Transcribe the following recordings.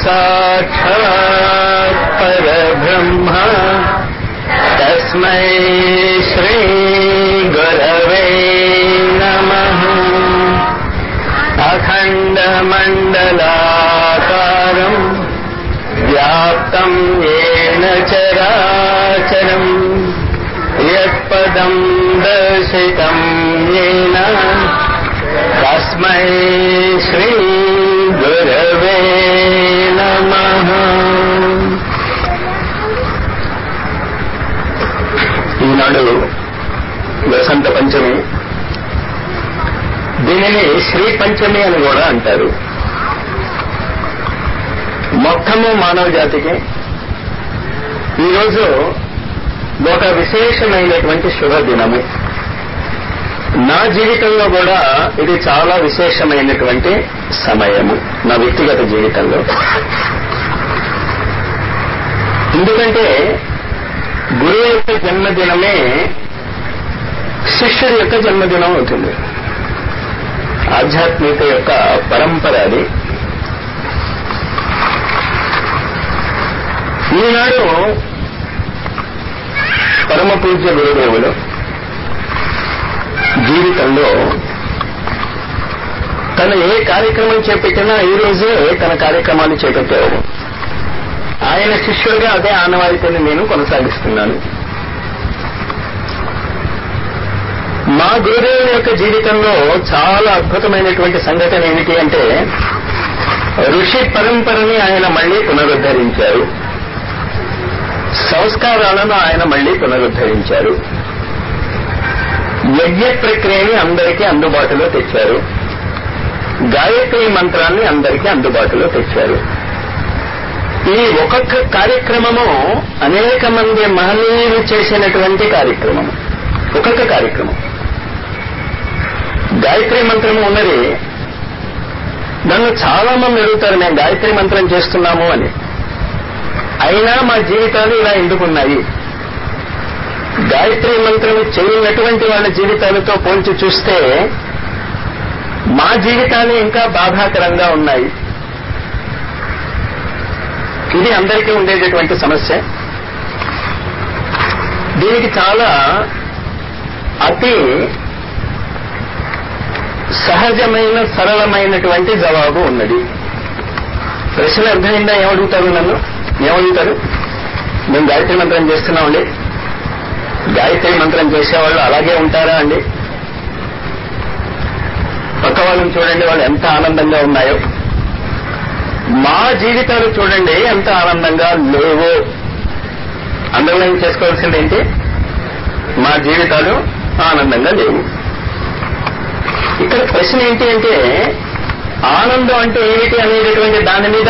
साक्षात् परब्रह्म तस्मै श्रीगुरवे नमः अखण्डमण्डलाकारम् व्याप्तम् येन चराचरम् यत्पदम् दर्शितम् येन तस्मै श्रीगुरवे नमः ఈనాడు వసంత పంచమి దీనిని శ్రీ పంచమి అని కూడా అంటారు మొత్తము మానవ జాతికి ఈరోజు ఒక విశేషమైనటువంటి శుభ దినము నా జీవితంలో కూడా ఇది చాలా విశేషమైనటువంటి సమయము నా వ్యక్తిగత జీవితంలో ఎందుకంటే గురువు యొక్క జన్మదినమే శిష్యుడి యొక్క జన్మదినం అవుతుంది ఆధ్యాత్మిక యొక్క పరంపర అది ఈనాడు పరమ పూజ్య గురుదేవులు జీవితంలో తను ఏ కార్యక్రమం చేపట్టినా ఈ రోజే తన కార్యక్రమాలు చేపట్టారు ఆయన శిష్యుడిగా అదే ఆనవాయితీని నేను కొనసాగిస్తున్నాను మా గురుదేవుని యొక్క జీవితంలో చాలా అద్భుతమైనటువంటి సంఘటన ఏమిటి అంటే ఋషి పరంపరని ఆయన మళ్లీ పునరుద్ధరించారు సంస్కారాలను ఆయన మళ్లీ పునరుద్ధరించారు యజ్ఞ ప్రక్రియని అందరికీ అందుబాటులో తెచ్చారు గాయత్రి మంత్రాన్ని అందరికీ అందుబాటులో తెచ్చారు ఈ ఒక్కొక్క కార్యక్రమము అనేక మంది మహనీయులు చేసినటువంటి కార్యక్రమం ఒక్కొక్క కార్యక్రమం గాయత్రి మంత్రము ఉన్నది నన్ను చాలా మంది అడుగుతారు మేము గాయత్రి మంత్రం చేస్తున్నాము అని అయినా మా జీవితాలు ఇలా ఎందుకున్నాయి గాయత్రి మంత్రం చేయనటువంటి వాళ్ళ జీవితాలతో పోల్చి చూస్తే మా జీవితాలు ఇంకా బాధాకరంగా ఉన్నాయి ఇది అందరికీ ఉండేటటువంటి సమస్య దీనికి చాలా అతి సహజమైన సరళమైనటువంటి జవాబు ఉన్నది ప్రశ్న అర్థమైందా ఏమడుగుతారు నన్ను ఏమడుగుతారు మేము గాయత్రి మంత్రం చేస్తున్నామండి గాయత్రి మంత్రం చేసేవాళ్ళు అలాగే ఉంటారా అండి పక్క వాళ్ళని చూడండి వాళ్ళు ఎంత ఆనందంగా ఉన్నాయో మా జీవితాలు చూడండి ఎంత ఆనందంగా లేవో అండర్లైన్ చేసుకోవాల్సింది ఏంటి మా జీవితాలు ఆనందంగా లేవు ఇక్కడ ప్రశ్న ఏంటి అంటే ఆనందం అంటే ఏమిటి అనేటటువంటి దాని మీద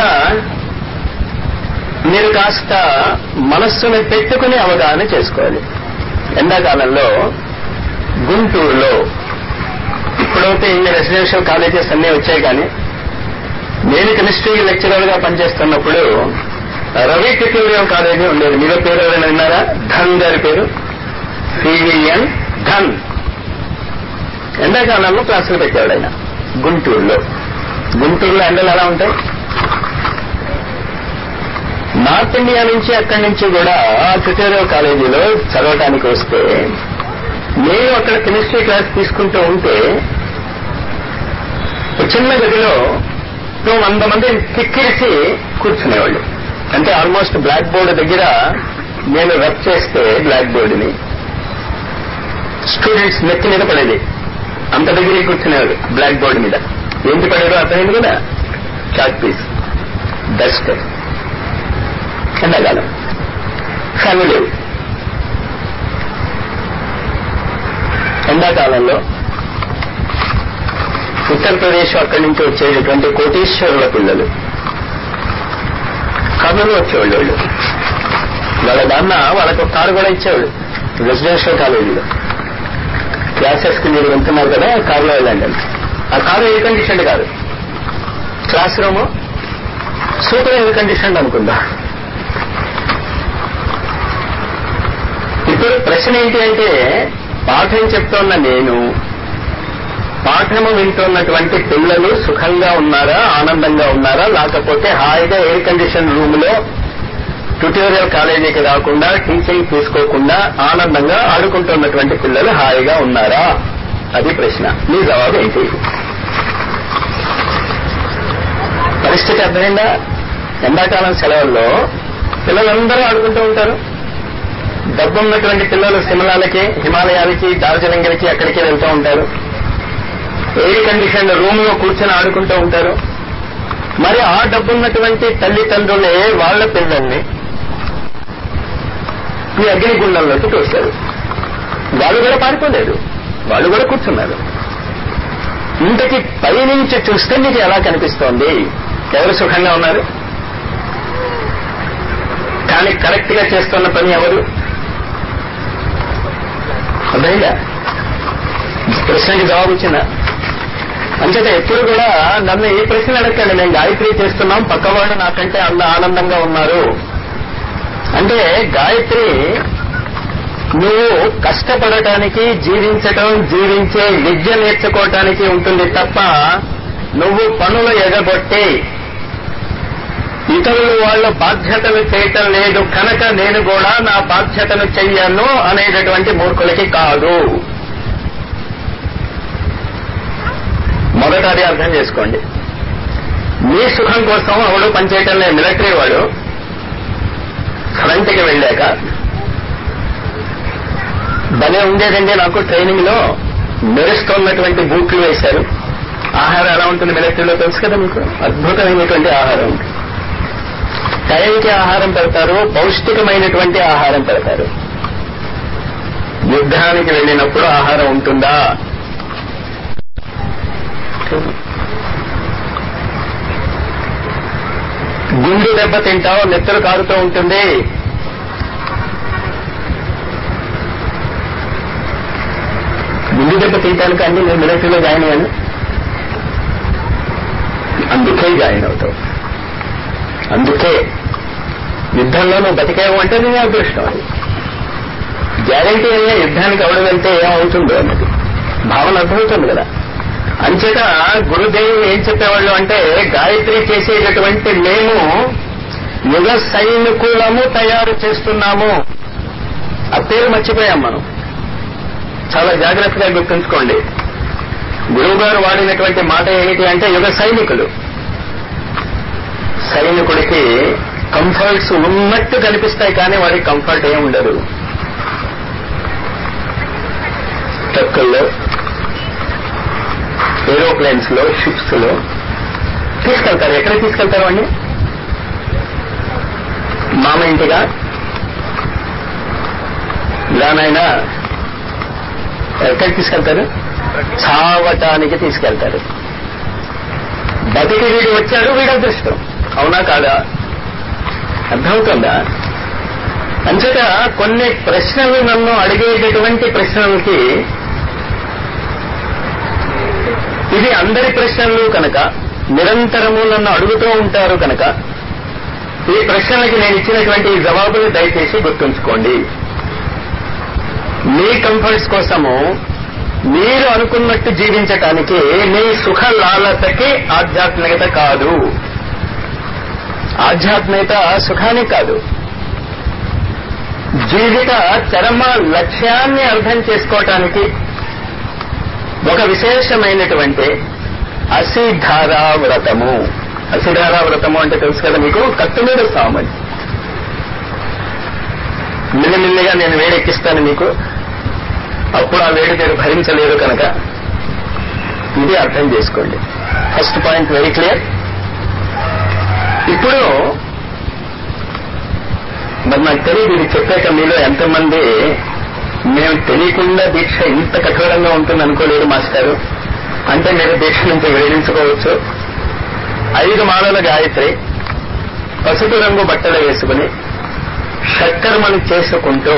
మీరు కాస్త మనస్సును పెట్టుకుని అవగాహన చేసుకోవాలి ఎండాకాలంలో గుంటూరులో ఇప్పుడైతే ఇన్ని రెసిడెన్షియల్ కాలేజెస్ అన్నీ వచ్చాయి కానీ నేను కెమిస్ట్రీ లెక్చరర్ గా పనిచేస్తున్నప్పుడు రవి ట్యూటోరియల్ కాలేజీ ఉండేది మీరు పేరు ఎవరైనా విన్నారా ధన్ గారి పేరు సివిఎన్ ధన్ ఎండాకాలంలో క్లాసులు పెట్టాడు ఆయన గుంటూరులో గుంటూరులో ఎండలు ఎలా ఉంటాయి నార్త్ ఇండియా నుంచి అక్కడి నుంచి కూడా ట్యూటోరియల్ కాలేజీలో చదవటానికి వస్తే నేను అక్కడ కెమిస్ట్రీ క్లాస్ తీసుకుంటూ ఉంటే చిన్న గదిలో వంద మంది కిక్కిరిసి కూర్చునేవాళ్ళు అంటే ఆల్మోస్ట్ బ్లాక్ బోర్డు దగ్గర నేను రబ్ చేస్తే బ్లాక్ బోర్డుని స్టూడెంట్స్ నెత్తి మీద పడేది అంత దగ్గర కూర్చునేవాడు బ్లాక్ బోర్డు మీద ఏంటి పడేదో అర్థమైంది కదా చాక్ పీస్ డస్ట్ ఎండాకాలం ఫ్యాన్ లేవు ఎండాకాలంలో ఉత్తరప్రదేశ్ అక్కడి నుంచి వచ్చేటటువంటి కోటీశ్వరుల పిల్లలు కర్నూలు వచ్చేవాళ్ళు వాళ్ళు వాళ్ళ నాన్న వాళ్ళకు ఒక కారు కూడా ఇచ్చేవాడు రెసిడెన్షియల్ కాలేజీలో క్లాసెస్ కి మీరు వెళ్తున్నారు కదా కారులో వెళ్ళండి ఆ కారు ఎయిర్ కండిషన్ కాదు class room super air condition అనుకుందా ఇప్పుడు ప్రశ్న ఏంటి అంటే పాఠం చెప్తున్న నేను పాఠము వింటున్నటువంటి పిల్లలు సుఖంగా ఉన్నారా ఆనందంగా ఉన్నారా లేకపోతే హాయిగా ఎయిర్ కండిషన్ రూమ్ లో ట్యూటోరియల్ కాలేజీకి రాకుండా టీచింగ్ తీసుకోకుండా ఆనందంగా ఆడుకుంటున్నటువంటి పిల్లలు హాయిగా ఉన్నారా అది ప్రశ్న మీ జవాబు ఏంటి పరిస్థితి అర్థమైందా ఎండాకాలం సెలవుల్లో పిల్లలందరూ ఆడుకుంటూ ఉంటారు డబ్బు ఉన్నటువంటి పిల్లలు సిమలాలకి హిమాలయాలకి డార్జిలింగ్లకి అక్కడికి వెళ్తూ ఉంటారు ఎయిర్ కండిషన్ రూమ్ లో కూర్చొని ఆడుకుంటూ ఉంటారు మరి ఆ డబ్బున్నటువంటి తల్లిదండ్రులే వాళ్ళ పిల్లల్ని ఈ అగ్నిగుండంలోకి తోస్తారు వాళ్ళు కూడా పారిపోలేదు వాళ్ళు కూడా కూర్చున్నారు ఇంతకి పైనుంచి చూస్తే మీకు ఎలా కనిపిస్తోంది ఎవరు సుఖంగా ఉన్నారు కానీ కరెక్ట్ గా చేస్తున్న పని ఎవరు అర్థమైందా ప్రశ్నకి జవాబు ఇచ్చిందా అంచేత ఎప్పుడు కూడా నన్ను ఏ ప్రశ్న అడగండి మేము గాయత్రి చేస్తున్నాం పక్కవాడు నాకంటే అంద ఆనందంగా ఉన్నారు అంటే గాయత్రి నువ్వు కష్టపడటానికి జీవించటం జీవించే విద్య నేర్చుకోవటానికి ఉంటుంది తప్ప నువ్వు పనులు ఎగగొట్టి ఇతరులు వాళ్ళ బాధ్యతలు చేయటం లేదు కనుక నేను కూడా నా బాధ్యతను చెయ్యను అనేటటువంటి మూర్ఖులకి కాదు మొదట అది అర్థం చేసుకోండి మీ సుఖం కోసం అవడు పనిచేయటం లేదు మిలిటరీ వాడు ఫ్రంట్కి వెళ్ళాక భలే ఉండేదండి నాకు ట్రైనింగ్ లో మెరుస్తున్నటువంటి బూట్లు వేశారు ఆహారం ఎలా ఉంటుంది మిలిటరీలో తెలుసు కదా మీకు అద్భుతమైనటువంటి ఆహారం ఉంటుంది టైంకి ఆహారం పెడతారు పౌష్టికమైనటువంటి ఆహారం పెడతారు యుద్ధానికి వెళ్ళినప్పుడు ఆహారం ఉంటుందా గుండు దెబ్బ తింటావు నెత్తలు కారుతూ ఉంటుంది గుండు దెబ్బ తింటానికి అన్ని నేను మిలిటరీలో జాయిన్ అయ్యాను అందుకే జాయిన్ అవుతావు అందుకే యుద్ధంలో నువ్వు బతికేవు అంటే నేను అదృష్టం అది గ్యారంటీ అయ్యే యుద్ధానికి ఎవడు వెళ్తే ఏమవుతుందో అన్నది భావన అర్థమవుతుంది కదా అంచేత గురుదేవులు ఏం చెప్పేవాళ్ళు అంటే గాయత్రి చేసేటటువంటి మేము యుగ సైనికులము తయారు చేస్తున్నాము ఆ పేరు మర్చిపోయాం మనం చాలా జాగ్రత్తగా గుర్తుంచుకోండి గురువు గారు వాడినటువంటి మాట ఏమిటి అంటే యుగ సైనికులు సైనికుడికి కంఫర్ట్స్ ఉన్నట్టు కనిపిస్తాయి కానీ వాడికి కంఫర్ట్ ఏం ఉండదు ట్రక్కుల్లో ఏరోప్లేన్స్ లో షిప్స్ లో తీసుకెళ్తారు ఎక్కడికి తీసుకెళ్తారు అండి మామ ఇంటిగా ఇలానైనా ఎక్కడికి తీసుకెళ్తారు చావటానికి తీసుకెళ్తారు బతికి వీడు వచ్చాడు వీడు అదృష్టం అవునా కాదా అర్థమవుతుందా అంచేత కొన్ని ప్రశ్నలు నన్ను అడిగేటటువంటి ప్రశ్నలకి ఇది అందరి ప్రశ్నలు కనుక నిరంతరము నన్ను అడుగుతూ ఉంటారు కనుక ఈ ప్రశ్నలకి నేను ఇచ్చినటువంటి ఈ జవాబులు దయచేసి గుర్తుంచుకోండి మీ కంఫర్ట్స్ కోసము మీరు అనుకున్నట్టు జీవించటానికి మీ సుఖ లాలతకి ఆధ్యాత్మికత కాదు ఆధ్యాత్మికత సుఖానికి కాదు జీవిత చరమ లక్ష్యాన్ని అర్థం చేసుకోవటానికి ఒక విశేషమైనటువంటి అసిధారా వ్రతము అసిధారా వ్రతము అంటే తెలుసు కదా మీకు కత్తి మీద సామని మిల్లిమిల్లిగా నేను వేడెక్కిస్తాను మీకు అప్పుడు ఆ వేడి మీరు భరించలేరు కనుక ఇది అర్థం చేసుకోండి ఫస్ట్ పాయింట్ వెరీ క్లియర్ ఇప్పుడు మరి నాకు తెలియదు ఇది చెప్పాక మీలో ఎంతమంది మేము తెలియకుండా దీక్ష ఇంత కఠోరంగా ఉంటుంది అనుకోలేదు మాస్టారు అంటే మీరు దీక్ష నుంచి విడదీసుకోవచ్చు ఐదు మాలల గాయత్రి పసుపు రంగు బట్టలు వేసుకుని షట్కర్మలు చేసుకుంటూ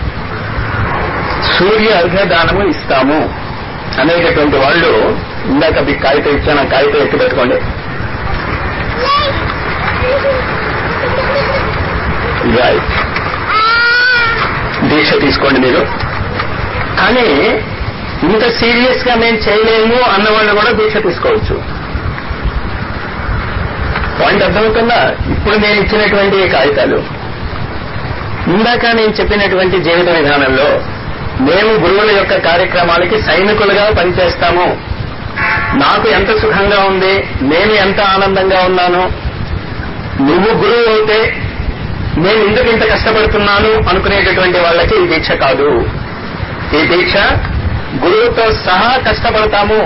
సూర్య అర్ఘ్యదానము ఇస్తాము అనేటటువంటి వాళ్ళు ఇందాక మీకు కాగితం ఇచ్చాను ఆ కాగితం ఎత్తి పెట్టుకోండి రైట్ దీక్ష తీసుకోండి మీరు కానీ ఇంత సీరియస్ గా మేము చేయలేము అన్న వాళ్ళు కూడా దీక్ష తీసుకోవచ్చు పాయింట్ అర్థమవుతుందా ఇప్పుడు నేను ఇచ్చినటువంటి ఈ కాగితాలు ఇందాక నేను చెప్పినటువంటి జీవిత విధానంలో మేము గురువుల యొక్క కార్యక్రమాలకి సైనికులుగా పనిచేస్తాము నాకు ఎంత సుఖంగా ఉంది నేను ఎంత ఆనందంగా ఉన్నాను నువ్వు గురువు అయితే నేను ఎందుకు ఇంత కష్టపడుతున్నాను అనుకునేటటువంటి వాళ్ళకి ఈ దీక్ష కాదు ఈ దీక్ష గురువుతో సహా కష్టపడతాము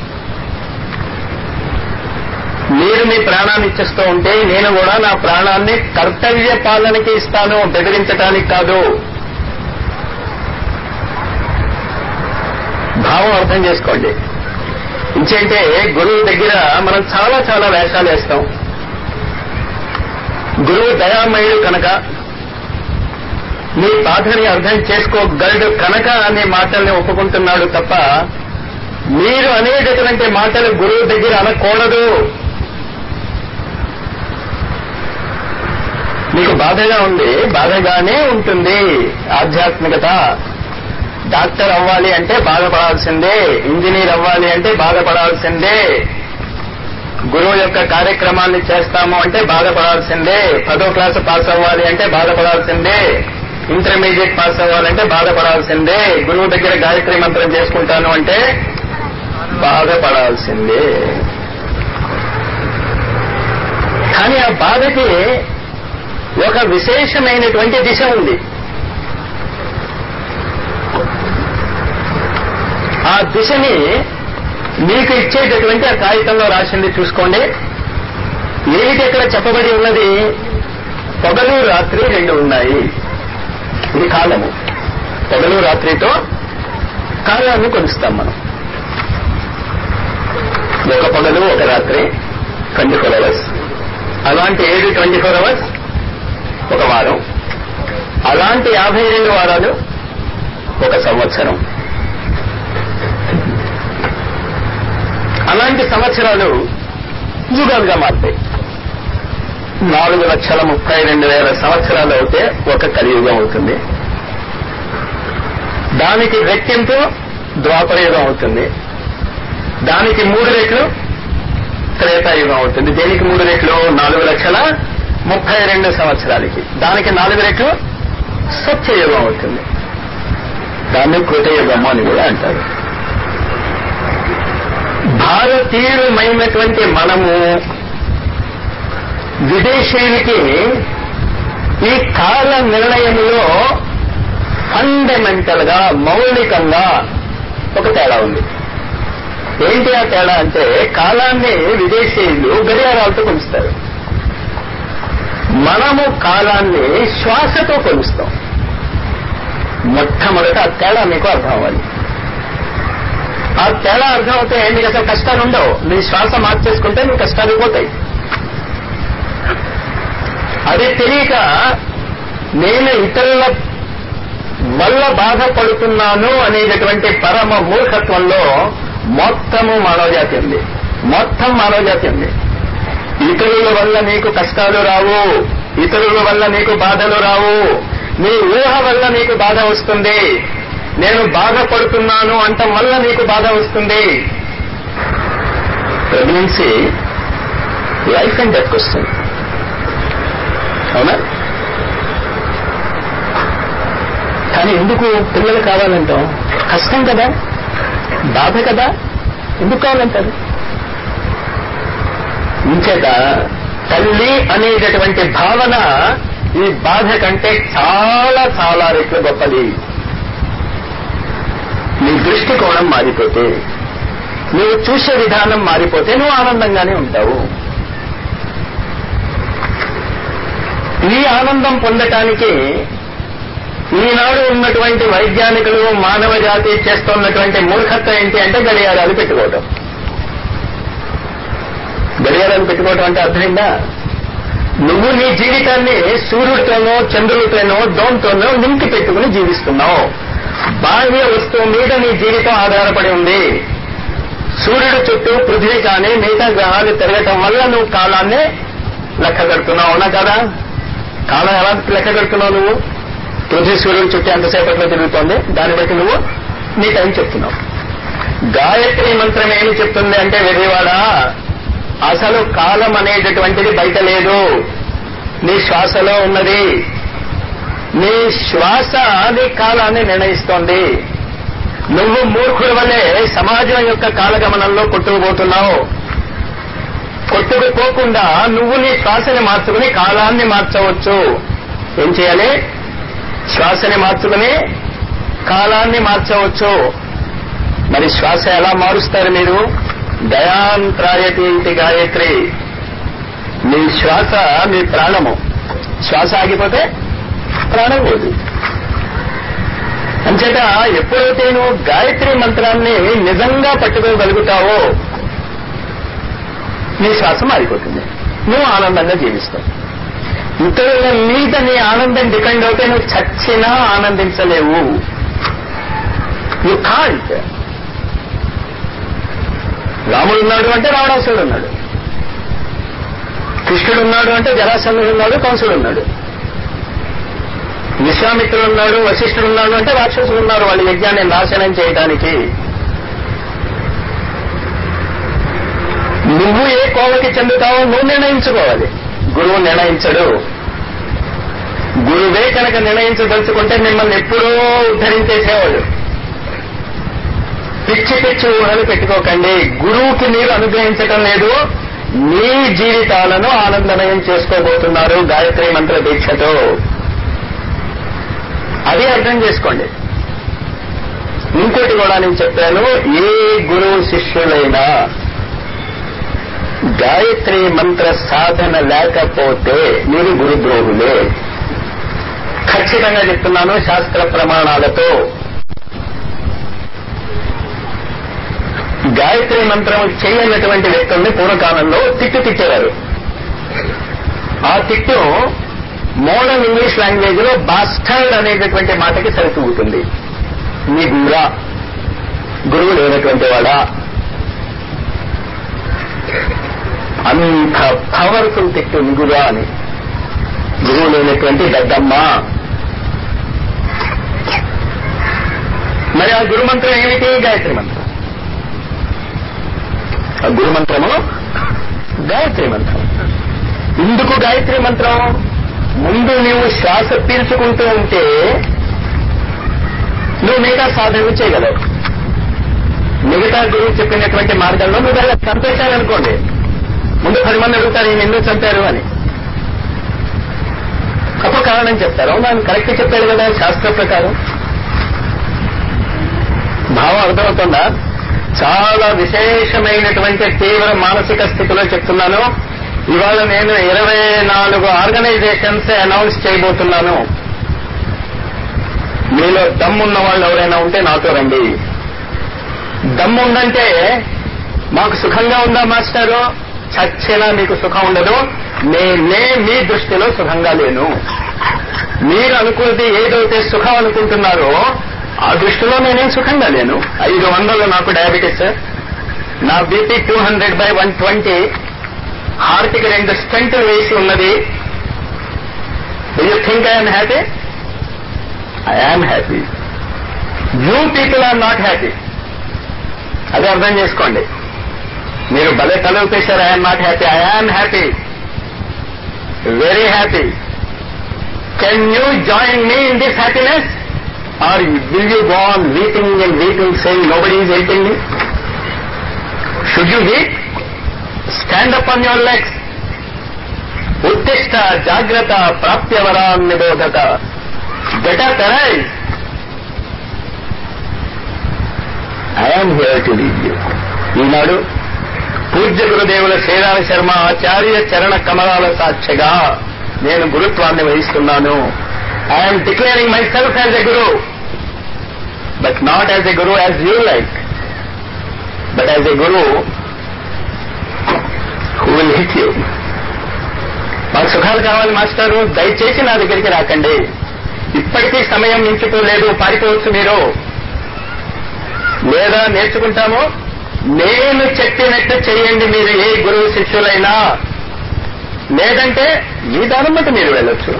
మీరు మీ ప్రాణాన్ని ఇచ్చేస్తూ ఉంటే నేను కూడా నా ప్రాణాన్ని కర్తవ్య పాలనకి ఇస్తాను బెదిరించడానికి కాదు భావం అర్థం చేసుకోండి ఇంచేంటే గురువు దగ్గర మనం చాలా చాలా వేషాలు వేస్తాం గురువు దయామయుడు కనుక మీ బాధని అర్థం చేసుకోగలడు కనుక అనే మాటల్ని ఒప్పుకుంటున్నాడు తప్ప మీరు అనేటటువంటి మాటలు గురువు దగ్గర అనకూడదు మీకు బాధగా ఉంది బాధగానే ఉంటుంది ఆధ్యాత్మికత డాక్టర్ అవ్వాలి అంటే బాధపడాల్సిందే ఇంజనీర్ అవ్వాలి అంటే బాధపడాల్సిందే గురువు యొక్క కార్యక్రమాన్ని చేస్తాము అంటే బాధపడాల్సిందే పదో క్లాసు పాస్ అవ్వాలి అంటే బాధపడాల్సిందే ఇంటర్మీడియట్ పాస్ అవ్వాలంటే బాధపడాల్సిందే గురువు దగ్గర గాయత్రి మంత్రం చేసుకుంటాను అంటే బాధపడాల్సిందే కానీ ఆ బాధకి ఒక విశేషమైనటువంటి దిశ ఉంది ఆ దిశని మీకు ఇచ్చేటటువంటి ఆ కాగితంలో రాసింది చూసుకోండి ఏమిటి ఇక్కడ చెప్పబడి ఉన్నది పొగలు రాత్రి రెండు ఉన్నాయి ఇది కాలము పొగలు రాత్రితో కాలాన్ని కొలుస్తాం మనం ఒక పగలు ఒక రాత్రి ట్వంటీ ఫోర్ అవర్స్ అలాంటి ఏడు ట్వంటీ ఫోర్ అవర్స్ ఒక వారం అలాంటి యాభై రెండు వారాలు ఒక సంవత్సరం అలాంటి సంవత్సరాలు యుగాలుగా మారుతాయి నాలుగు లక్షల ముప్పై రెండు వేల సంవత్సరాలు అయితే ఒక కలియుగం అవుతుంది దానికి రెట్టింపు ద్వాపరయుగం అవుతుంది దానికి మూడు రెట్లు త్రేతాయుగం అవుతుంది దేనికి మూడు రెట్లు నాలుగు లక్షల ముప్పై రెండు సంవత్సరాలకి దానికి నాలుగు రెట్లు సత్యయుగం అవుతుంది దాన్ని కృతయుగము అని కూడా అంటారు భారతీయులమైనటువంటి మనము విదేశీయులకి ఈ కాల నిర్ణయంలో ఫండమెంటల్ గా మౌలికంగా ఒక తేడా ఉంది ఏంటి ఆ తేడా అంటే కాలాన్ని విదేశీయులు గడియారాలతో కొలుస్తారు మనము కాలాన్ని శ్వాసతో కొలుస్తాం మొట్టమొదట ఆ తేడా మీకు అర్థం అవ్వాలి ఆ తేడా అర్థం అవుతే నీకు అసలు కష్టాలు ఉండవు నీ శ్వాస మార్చేసుకుంటే నీ కష్టాలు పోతాయి అది తెలియక నేను ఇతరుల వల్ల బాధపడుతున్నాను అనేటటువంటి పరమ మూర్ఖత్వంలో మొత్తము మానవజాతి ఉంది మొత్తం మానవజాతి ఉంది ఇతరుల వల్ల నీకు కష్టాలు రావు ఇతరుల వల్ల నీకు బాధలు రావు నీ ఊహ వల్ల నీకు బాధ వస్తుంది నేను బాధపడుతున్నాను అంటం వల్ల నీకు బాధ వస్తుంది ప్రెగ్నెన్సీ లైఫ్ అండ్ డెత్ వస్తుంది అవునా కానీ ఎందుకు పిల్లలు కావాలంటాం కష్టం కదా బాధ కదా ఎందుకు కావాలంటారు ఇంచేత తల్లి అనేటటువంటి భావన ఈ బాధ కంటే చాలా చాలా రెట్లు గొప్పది నీ దృష్టికోణం మారిపోతే నువ్వు చూసే విధానం మారిపోతే నువ్వు ఆనందంగానే ఉంటావు ఈ ఆనందం పొందటానికి ఈనాడు ఉన్నటువంటి వైజ్ఞానికులు మానవ జాతి చేస్తున్నటువంటి మూర్ఖత్వం ఏంటి అంటే గడియారాలు పెట్టుకోవటం గడియారాలు పెట్టుకోవటం అంటే అర్థమైందా నువ్వు నీ జీవితాన్ని సూర్యుడితోనో చంద్రుడితోనో దోన్తోనో నింపి పెట్టుకుని జీవిస్తున్నావు బాహ్య వస్తువు మీద నీ జీవితం ఆధారపడి ఉంది సూర్యుడు చుట్టూ పృథ్వీ కానీ మిగతా గ్రహాలు తిరగటం వల్ల నువ్వు కాలాన్ని లెక్క కడుతున్నావు అవునా కదా కాలం ఎలా లెక్క కడుతున్నావు నువ్వు పృథ్వీ సూర్యుడు చుట్టూ ఎంతసేపట్లో తిరుగుతోంది దాన్ని బట్టి నువ్వు నీ టైం చెప్తున్నావు గాయత్రి మంత్రం ఏమి చెప్తుంది అంటే వెర్రివాడా అసలు కాలం అనేటటువంటిది బయట లేదు నీ శ్వాసలో ఉన్నది నీ శ్వాస నీ కాలాన్ని నిర్ణయిస్తోంది నువ్వు మూర్ఖుల వల్లే సమాజం యొక్క కాలగమనంలో కొట్టుకుపోతున్నావు కొట్టుకుపోకుండా నువ్వు నీ శ్వాసని మార్చుకుని కాలాన్ని మార్చవచ్చు ఏం చేయాలి శ్వాసని మార్చుకుని కాలాన్ని మార్చవచ్చు మరి శ్వాస ఎలా మారుస్తారు మీరు దయాంత్రాయతి ఇంటి గాయత్రి మీ శ్వాస మీ ప్రాణము శ్వాస ఆగిపోతే ప్రాణం లేదు అంచేత ఎప్పుడైతే నువ్వు గాయత్రి మంత్రాన్ని నిజంగా పట్టుకోగలుగుతావో నీ శ్వాస మారిపోతుంది నువ్వు ఆనందంగా జీవిస్తావు ఇతరుల మీద నీ ఆనందం డిపెండ్ అవుతే నువ్వు చచ్చినా ఆనందించలేవు యు కాంట్ రాముడు ఉన్నాడు అంటే రావణాసుడు ఉన్నాడు కృష్ణుడు ఉన్నాడు అంటే జరాసంధుడు ఉన్నాడు కంసుడు ఉన్నాడు విశ్వామిత్రుడు ఉన్నాడు వశిష్ఠుడు ఉన్నాడు అంటే రాక్షసులు ఉన్నారు వాళ్ళ యజ్ఞాన్ని నాశనం చేయడానికి నువ్వు ఏ కోవకి చెందుతావో నువ్వు నిర్ణయించుకోవాలి గురువు నిర్ణయించడు గురువే కనుక నిర్ణయించదలుచుకుంటే మిమ్మల్ని ఎప్పుడో ఉద్ధరించేసేవాడు పిచ్చి పిచ్చి ఊహలు పెట్టుకోకండి గురువుకి మీరు అనుగ్రహించటం లేదు మీ జీవితాలను ఆనందమయం చేసుకోబోతున్నారు గాయత్రి మంత్ర దీక్షతో అది అర్థం చేసుకోండి ఇంకోటి కూడా నేను చెప్పాను ఏ గురువు శిష్యులైనా గాయత్రి మంత్ర సాధన లేకపోతే మీరు గురుద్రోహులే ఖచ్చితంగా చెప్తున్నాను శాస్త్ర ప్రమాణాలతో గాయత్రి మంత్రం చేయనటువంటి వ్యక్తుల్ని పూర్వకాలంలో తిట్టు తిట్టేవారు ఆ తిట్టు మోడర్న్ ఇంగ్లీష్ లాంగ్వేజ్ లో బాస్టర్డ్ అనేటటువంటి మాటకి సరితూగుతుంది నీ గురా గురువు లేనటువంటి వాడా అంత పవర్ఫుల్ తిట్టు నిగురా అని గురువు లేనటువంటి దద్దమ్మ మరి ఆ గురుమంత్రం ఏమిటి గాయత్రి మంత్రం ఆ గురుమంత్రము గాయత్రి మంత్రం ఎందుకు గాయత్రి మంత్రం ముందు నీవు శ్వాస పీల్చుకుంటూ ఉంటే నువ్వు మిగతా సాధనలు చేయగలవు మిగతా గురువు చెప్పినటువంటి మార్గంలో నువ్వు వెళ్ళ చంపేశారనుకోండి ముందు పది మంది అడుగుతారు ఈయన ఎందుకు చంపారు అని అప్పుడు కారణం చెప్తారు అవును ఆయన కరెక్ట్ చెప్పాడు కదా శాస్త్ర ప్రకారం భావం అర్థమవుతుందా చాలా విశేషమైనటువంటి తీవ్ర మానసిక స్థితిలో చెప్తున్నాను ఇవాళ నేను ఇరవై నాలుగు ఆర్గనైజేషన్స్ అనౌన్స్ చేయబోతున్నాను మీలో దమ్మున్న వాళ్ళు ఎవరైనా ఉంటే నాతో రండి దమ్ము ఉందంటే మాకు సుఖంగా ఉందా మాస్టారు చచ్చినా మీకు సుఖం ఉండదు నేనే మీ దృష్టిలో సుఖంగా లేను మీరు అనుకున్నది ఏదైతే సుఖం అనుకుంటున్నారో ఆ దృష్టిలో నేనేం సుఖంగా లేను ఐదు వందలు నాకు డయాబెటీస్ నా BP two hundred by one twenty హార్ట్కి రెండు స్టెంట్ వేసి ఉన్నది do you think I'm happy I am happy you people are not happy అదే అర్థం చేసుకోండి మీరు భలే తలవు పేశారు I'm not happy I am happy very happy can you join me in this happiness or will you go on weeping and weeping saying nobody is helping me should you weep stand up on your legs ఉత్తిష్ట జాగ్రత్త ప్రాప్యవరాన్ నిబోధక get up arise I'm here to lead you ఈనాడు పూజ్య గురుదేవుల శ్రీరామ శర్మ ఆచార్య చరణ కమలాల సాక్షిగా నేను గురుత్వాన్ని వహిస్తున్నాను I'm declaring myself as a guru but not as a guru as you like but as a guru who will hit you మాకు సుఖాలు కావాలి మాస్టారు దయచేసి నా దగ్గరికి రాకండి ఇప్పటికీ సమయం మించిపోలేదు పారిపోవచ్చు మీరు లేదా నేర్చుకుంటాము నేను చెప్పినట్టు చేయండి మీరు ఏ గురువు శిష్యులైనా లేదంటే మీ దానం బట్టి మీరు వెళ్ళొచ్చు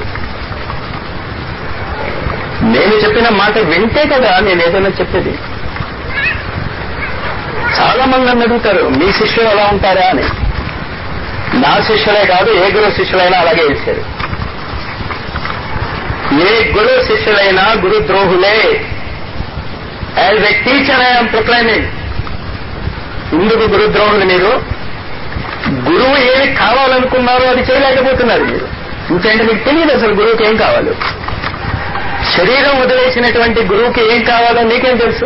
నేను చెప్పిన మాట వింటే కదా నేను ఏదైనా చెప్పేది చాలా మంది నన్ను అడుగుతారు మీ శిష్యులు ఎలా ఉంటారా అని నా శిష్యులే కాదు ఏ గురు శిష్యులైనా అలాగే ఇచ్చారు ఏ గురు శిష్యులైనా గురు ద్రోహులే as a teacher I'm proclaiming ఎందుకు గురుద్రోహులు మీరు గురువు ఏమి కావాలనుకున్నారో అది చేయలేకపోతున్నారు మీరు ఇంకేంటి మీకు తెలియదు అసలు గురువుకి ఏం కావాలో శరీరం వదిలేసినటువంటి గురువుకి ఏం కావాలో మీకేం తెలుసు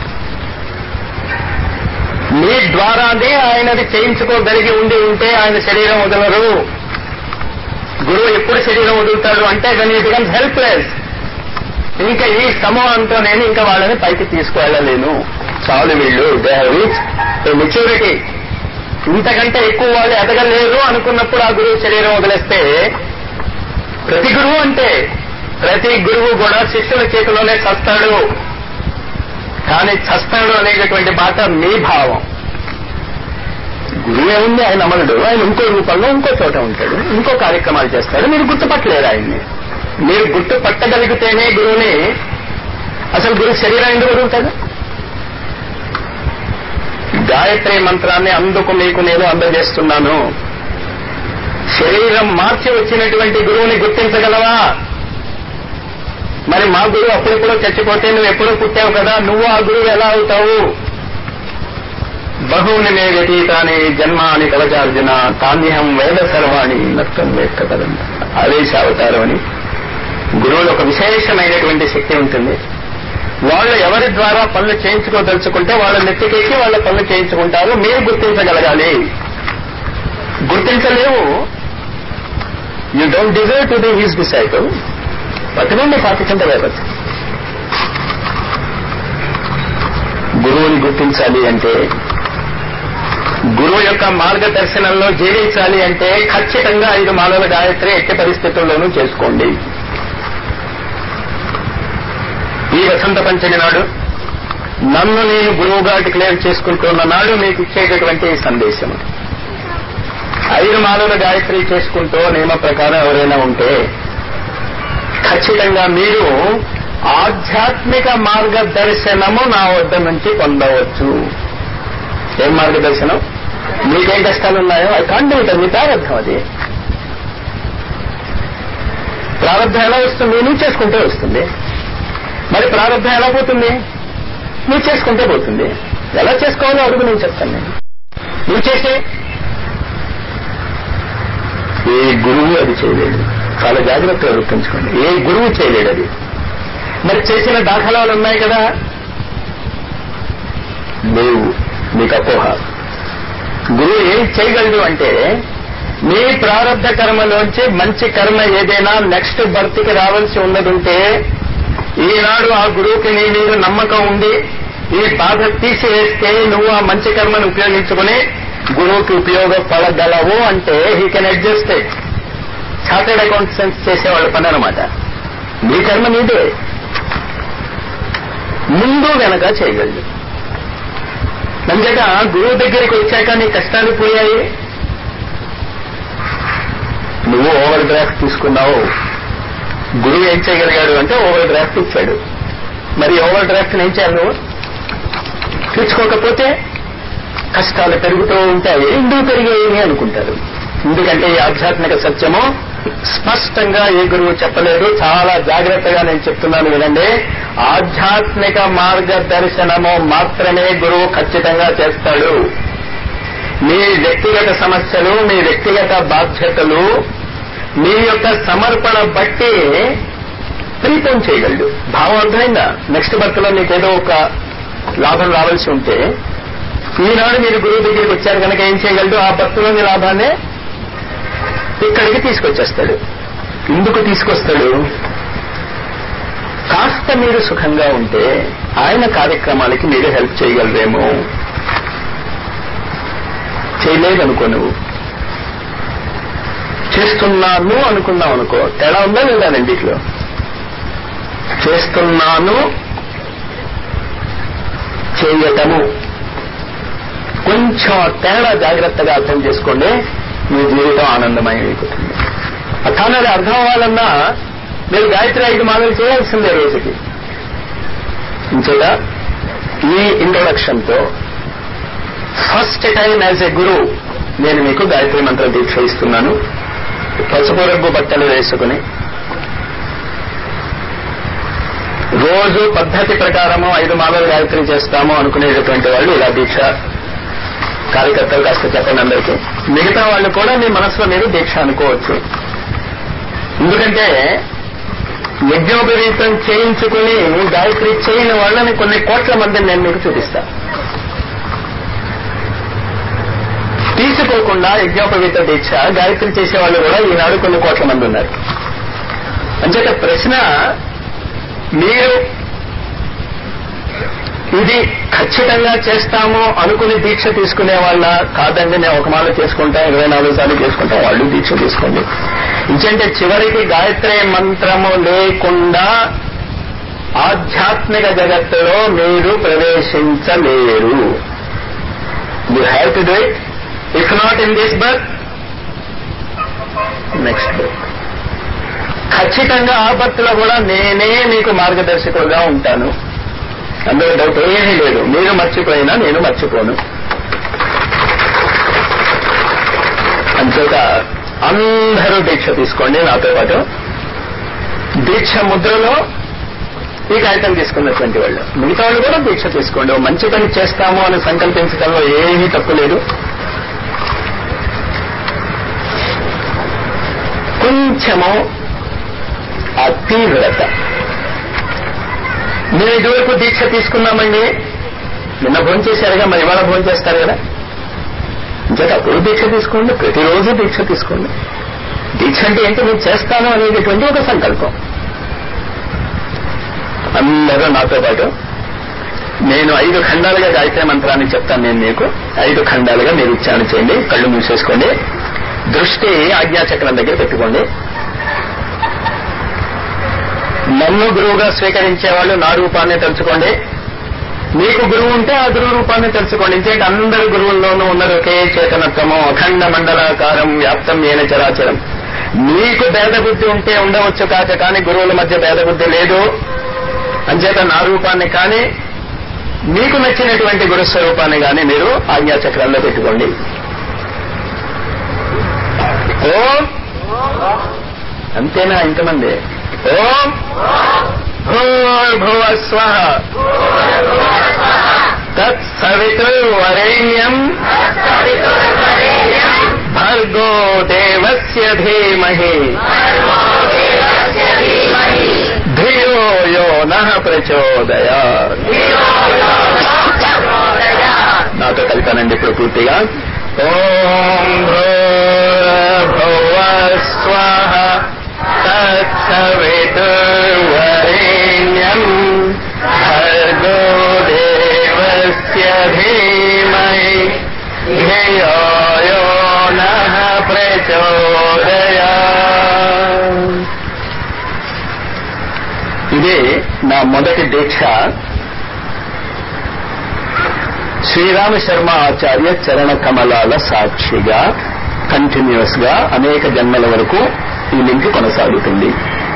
మీ ద్వారానే ఆయనది చేయించుకోగలిగి ఉండి ఉంటే ఆయన శరీరం వదలరు గురువు ఎప్పుడు శరీరం వదులుతాడు అంటే దాన్ని బికమ్స్ హెల్ప్లెస్ ఇంకా ఈ సమూహంతో నేను ఇంకా వాళ్ళని పైకి తీసుకువెళ్ళలేను చాలు వీళ్ళు దే రీచ్ మెచ్యూరిటీ ఇంతకంటే ఎక్కువ వాళ్ళు ఎదగలేరు అనుకున్నప్పుడు ఆ గురువు శరీరం వదిలేస్తే ప్రతి గురువు అంటే ప్రతి గురువు కూడా శిష్యుల చేతిలోనే చస్తాడు కానీ చస్తాడు అనేటటువంటి మాట మీ భావం గురువు ఏముంది ఆయన అమలుడు ఆయన ఇంకో రూపంలో ఇంకో చోట ఉంటాడు ఇంకో కార్యక్రమాలు చేస్తాడు మీరు గుర్తుపట్టలేరు ఆయన్ని మీరు గుర్తుపట్టగలిగితేనే గురువుని అసలు గురువు శరీరం ఎందుకు వదులుతాడు గాయత్రి మంత్రాన్ని అందుకు మీకు నేను అందజేస్తున్నాను శరీరం మార్చి వచ్చినటువంటి గురువుని గుర్తించగలవా మరి మా గురువు అప్పుడెప్పుడో చచ్చిపోతే నువ్వు ఎప్పుడో పుట్టావు కదా నువ్వు ఆ గురువు ఎలా అవుతావు బహుని మే వ్యతీతాని జన్మాని కవచార్జున తాన్యహం వేద సర్వాణి నష్టం వేత్త కదం ఆదేశ అవతారం అని గురువులు ఒక విశేషమైనటువంటి శక్తి ఉంటుంది వాళ్ళు ఎవరి ద్వారా పనులు చేయించుకోదలుచుకుంటే వాళ్ళ నెత్తికెక్కి వాళ్ళ పనులు చేయించుకుంటారు మీరు గుర్తించగలగాలి గుర్తించలేవు you don't deserve to be his disciple పట్టుకోండి పాటించండి వేపచ్చు గురువుని గుర్తించాలి అంటే గురువు యొక్క మార్గదర్శనంలో జీవించాలి అంటే ఖచ్చితంగా ఐదు మాలల గాయత్రి ఎట్టి పరిస్థితుల్లోనూ చేసుకోండి ఈ వసంత పంచమి నాడు నన్ను నేను గురువుగా డిక్లేర్ చేసుకుంటున్న నాడు మీకు ఇచ్చేటటువంటి ఈ సందేశం ఐదు మాలల గాయత్రి చేసుకుంటూ నియమ ప్రకారం ఎవరైనా ఉంటే ఖచ్చితంగా మీరు ఆధ్యాత్మిక మార్గదర్శనము నా వద్ద నుంచి పొందవచ్చు ఏం మార్గదర్శనం మీకేం కష్టాలు ఉన్నాయో అది కాండి మీ ప్రారంభం అది ప్రారంభం ఎలా వస్తుంది నువ్వు చేసుకుంటే వస్తుంది మరి ప్రారంభం ఎలా పోతుంది నువ్వు చేసుకుంటే పోతుంది ఎలా చేసుకోవాలో అడుగు నేను చెప్తాను నేను నువ్వు చేసే ఏ గురువు అది చేయలేడు చాలా జాగ్రత్తగా గుర్తుంచుకోండి ఏ గురువు చేయలేడు అది మరి చేసిన దాఖలాలు ఉన్నాయి కదా లేవు మీకు అపోహ గురువు ఏం చేయగలడు అంటే మీ ప్రారంభ కర్మలోంచి మంచి కర్మ ఏదైనా నెక్స్ట్ బర్త్కి రావాల్సి ఉన్నదుంటే ఈనాడు ఆ గురువుకి నీ మీద నమ్మకం ఉండి ఈ బాధ తీసివేస్తే నువ్వు ఆ మంచి కర్మను ఉపయోగించుకుని గురువుకి ఉపయోగపడగలవు అంటే he can adjust it chartered accountants చేసేవాళ్ళ పని అనమాట నీ కర్మ నీదే ముందు వెనక చేయగలడు అంతేగా గురువు దగ్గరికి వచ్చాక నీ కష్టాలు పోయాయి నువ్వు ఓవర్ డ్రాఫ్ట్ తీసుకున్నావు గురువు ఏం చేయగలిగాడు అంటే ఓవర్ డ్రాఫ్ట్ ఇచ్చాడు మరి ఓవర్ డ్రాఫ్ట్ ఏం చేయాలి నువ్వు తీర్చుకోకపోతే కష్టాలు పెరుగుతూ ఉంటాయి ఎందుకు పెరిగాయి అనుకుంటారు ఎందుకంటే ఈ ఆధ్యాత్మిక సత్యము స్పష్టంగా ఏ గురువు చెప్పలేదు చాలా జాగ్రత్తగా నేను చెప్తున్నాను వినండి ఆధ్యాత్మిక మార్గదర్శనము మాత్రమే గురువు ఖచ్చితంగా చేస్తాడు మీ వ్యక్తిగత సమస్యలు మీ వ్యక్తిగత బాధ్యతలు మీ యొక్క సమర్పణ బట్టి ప్రీతం చేయగలడు భావం అర్థమైందా నెక్స్ట్ బర్త్లో నీకేదో ఒక లాభం రావాల్సి ఉంటే ఈనాడు మీరు గురువు దగ్గరికి వచ్చారు కనుక ఏం చేయగలడు ఆ భక్తులోని లాభాన్ని ఇక్కడికి తీసుకొచ్చేస్తాడు ఎందుకు తీసుకొస్తాడు కాస్త మీరు సుఖంగా ఉంటే ఆయన కార్యక్రమాలకి మీరు హెల్ప్ చేయగలరేమో చేయలేదనుకో నువ్వు చేస్తున్నాను అనుకున్నావు అనుకో తేడా ఉందా లేదా రెండిట్లో చేస్తున్నాను చేయటము కొంచెం తేడా జాగ్రత్తగా అర్థం చేసుకోండి మీ జీవితం ఆనందమయమైపోతుంది అర్థాన్ని అర్థం అవ్వాలన్నా మీరు గాయత్రి ఐదు మాలలు చేయాల్సిందే రోజుకి ఇంచేత ఈ ఇంట్రొడక్షన్ తో first time as a guru నేను మీకు గాయత్రి మంత్ర దీక్ష ఇస్తున్నాను పసుపు రంగు బట్టలు వేసుకుని రోజు పద్ధతి ప్రకారము ఐదు మాలలు గాయత్రి చేస్తాము అనుకునేటటువంటి వాళ్ళు ఇలా దీక్ష కార్యకర్తలు కాస్త చెప్పండి అందరికీ మిగతా వాళ్ళు కూడా మీ మనసులో మీరు దీక్ష అనుకోవచ్చు ఎందుకంటే యజ్ఞోపరీతం చేయించుకుని గాయత్రి చేయని వాళ్ళని కొన్ని కోట్ల మందిని నేను మీకు చూపిస్తా తీసుకోకుండా యజ్ఞోపవీత దీక్ష గాయత్రి చేసే వాళ్ళు కూడా ఈనాడు కొన్ని కోట్ల మంది ఉన్నారు అంచేత ప్రశ్న మీరు ఇది ఖచ్చితంగా చేస్తాము అనుకుని దీక్ష తీసుకునే వాళ్ళ కాదండి నేను ఒక మాల చేసుకుంటా ఇరవై నాలుగు సార్లు చేసుకుంటాం వాళ్ళు దీక్ష తీసుకోండి ఇంకంటే చివరికి గాయత్రి మంత్రము లేకుండా ఆధ్యాత్మిక జగత్తులో మీరు ప్రవేశించలేరు you have to do it if not in this birth next birth ఖచ్చితంగా ఆ బర్త్లో కూడా నేనే మీకు మార్గదర్శకుడుగా ఉంటాను అందులో డౌట్ ఏమీ లేదు మీరు మర్చిపోయినా నేను మర్చిపోను అంచేత అందరూ దీక్ష తీసుకోండి నాతో పాటు దీక్ష ముద్రలో ఈ కాగితం తీసుకున్నటువంటి వాళ్ళు మిగతా వాళ్ళు కూడా దీక్ష తీసుకోండి ఓ మంచి పని చేస్తాము అని సంకల్పించడంలో ఏమీ తప్పు లేదు కొంచెము ఆ తీవ్రత మేము ఇదివరకు దీక్ష తీసుకున్నామండి నిన్న భోజనం చేశారుగా మరి ఇవాళ భోజనం చేస్తారు కదా ఇంకేత అప్పుడు దీక్ష తీసుకోండి ప్రతిరోజు దీక్ష తీసుకోండి దీక్ష అంటే ఏంటి నేను చేస్తాను అనేటటువంటి ఒక సంకల్పం అందరూ నాతో పాటు నేను ఐదు ఖండాలుగా గాయత్రి మంత్రాన్ని చెప్తాను నేను మీకు ఐదు ఖండాలుగా మీరు ఉచ్చారణ చేయండి కళ్ళు మూసేసుకోండి దృష్టి ఆజ్ఞాచక్రం దగ్గర పెట్టుకోండి నన్ను గురువుగా స్వీకరించే వాళ్ళు నా రూపాన్ని తెలుసుకోండి మీకు గురువు ఉంటే ఆ గురువు రూపాన్ని తెలుసుకోండి ఇంకేంటి అందరు గురువుల్లోనూ ఉన్నది ఒకే చేతనత్వము అఖండ మండలాకారం వ్యాప్తం ఏన చరాచరం మీకు భేద బుద్ధి ఉంటే ఉండవచ్చు కాక కానీ గురువుల మధ్య భేద బుద్ధి లేదు అంచేత నా రూపాన్ని కానీ మీకు నచ్చినటువంటి గురుస్వరూపాన్ని కానీ మీరు ఆజ్ఞాచక్రంలో పెట్టుకోండి ఓం అంతేనా ఇంతమంది ఓం భూర్భువ స్వ తత్సవితుర్వరేణ్యం భర్గో దేవస్య ధీమహి ధియో యో నః ప్రచోదయా నాతో కలిపానండి ఇప్పుడు పూర్తిగా ఓం భూర్భువ స్వః తత్సవితుర్వరేణ్యం భర్గో దేవస్య ధీమహి ధియో యో నః ప్రచోదయా ఇదే నా మొదటి దీక్ష శ్రీరామ శర్మ ఆచార్య చరణ కమలాల సాక్షిగా కంటిన్యూస్ గా అనేక జన్మల వరకు ఈ లింక్ కొనసాగుతుంది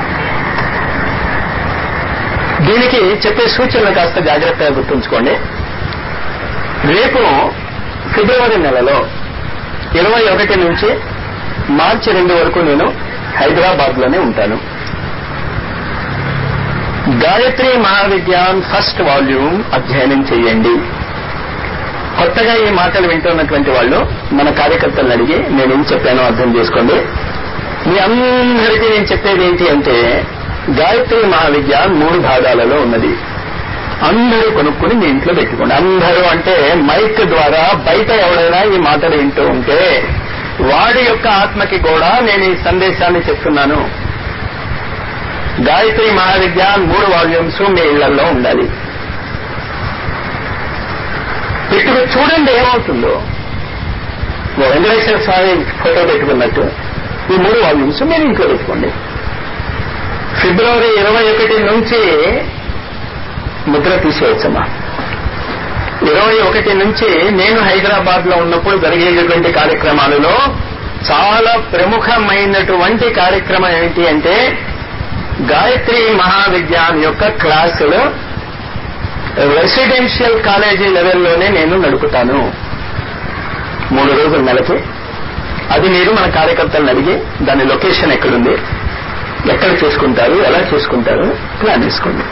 దీనికి చెప్పే సూచనలు కాస్త జాగ్రత్తగా గుర్తుంచుకోండి రేపు ఫిబ్రవరి నెలలో ఇరవై ఒకటి నుంచి మార్చి రెండు వరకు నేను హైదరాబాద్ లోనే ఉంటాను గాయత్రి మహావిజ్ఞాన్ ఫస్ట్ వాల్యూమ్ అధ్యయనం చేయండి కొత్తగా ఈ మాటలు వింటున్నటువంటి వాళ్ళు మన కార్యకర్తలను అడిగి నేనేం చెప్పానో అర్థం చేసుకోండి మీ అందరికీ నేను చెప్పేది ఏంటి అంటే గాయత్రి మహావిజ్ఞాన్ మూడు భాగాలలో ఉన్నది అందరూ కొనుక్కుని మీ ఇంట్లో పెట్టుకోండి అందరూ అంటే మైక్ ద్వారా బయట ఎవడైనా ఈ మాటలు వింటూ ఉంటే వాడి యొక్క ఆత్మకి కూడా నేను ఈ సందేశాన్ని చెప్తున్నాను గాయత్రి మహావిజ్ఞాన్ మూడు వాల్యూమ్స్ మీ ఇళ్లలో ఉండాలి పెట్టుకు చూడండి ఏమవుతుందో ఓ వెంకటేశ్వర స్వామి ఫోటో పెట్టుకున్నట్టు ఈ మూడు వాల్యూమ్స్ మీరు ఇంట్లో పెట్టుకోండి ఫిబ్రవరి ఇరవై ఒకటి నుంచి ముద్ర తీసేయచ్చమ్మా ఇరవై ఒకటి నుంచి నేను హైదరాబాద్ లో ఉన్నప్పుడు జరిగేటటువంటి కార్యక్రమాలలో చాలా ప్రముఖమైనటువంటి కార్యక్రమం ఏంటి అంటే గాయత్రి మహావిజ్ఞాన్ యొక్క క్లాసులు రెసిడెన్షియల్ కాలేజీ లెవెల్లోనే నేను నడుపుతాను మూడు రోజులు నెలకి అది మీరు మన కార్యకర్తలను అడిగి దాని లొకేషన్ ఎక్కడుంది ఎక్కడ చేసుకుంటారు ఎలా చేసుకుంటారు ప్లాన్ చేసుకోండి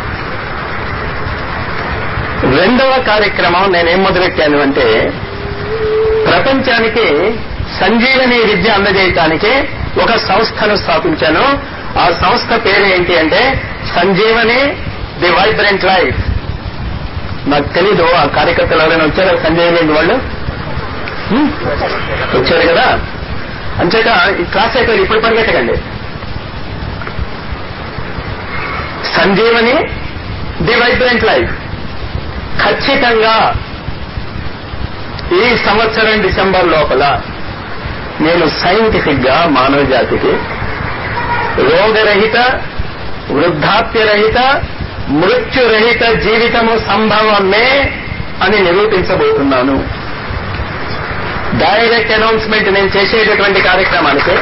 రెండవ కార్యక్రమం నేనేం మొదలెట్టాను అంటే ప్రపంచానికి సంజీవని విద్య అందజేయటానికి ఒక సంస్థను స్థాపించాను ఆ సంస్థ పేరు ఏంటి అంటే సంజీవని ది వైబ్రెంట్ లైఫ్ నాకు తెలీదు ఆ కార్యకర్తలు ఎవరైనా వచ్చారా సంజీవని వాళ్ళు హ్మ్? వచ్చారు కదా అంచేత ఈ క్లాస్ అయిపోయింది ఇప్పుడు పరిగెట్టకండి సంజీవని ది వైబ్రెంట్ లైఫ్ ఖచ్చితంగా ఈ సంవత్సరం డిసెంబర్ లోపల నేను సైంటిఫిక్ గా మానవ జాతికి రోగరహిత వృద్ధాప్యరహిత మృత్యురహిత జీవితము సంభవమే అని నిరూపించబోతున్నాను డైరెక్ట్ అనౌన్స్మెంట్ నేను చేసేటటువంటి కార్యక్రమానికి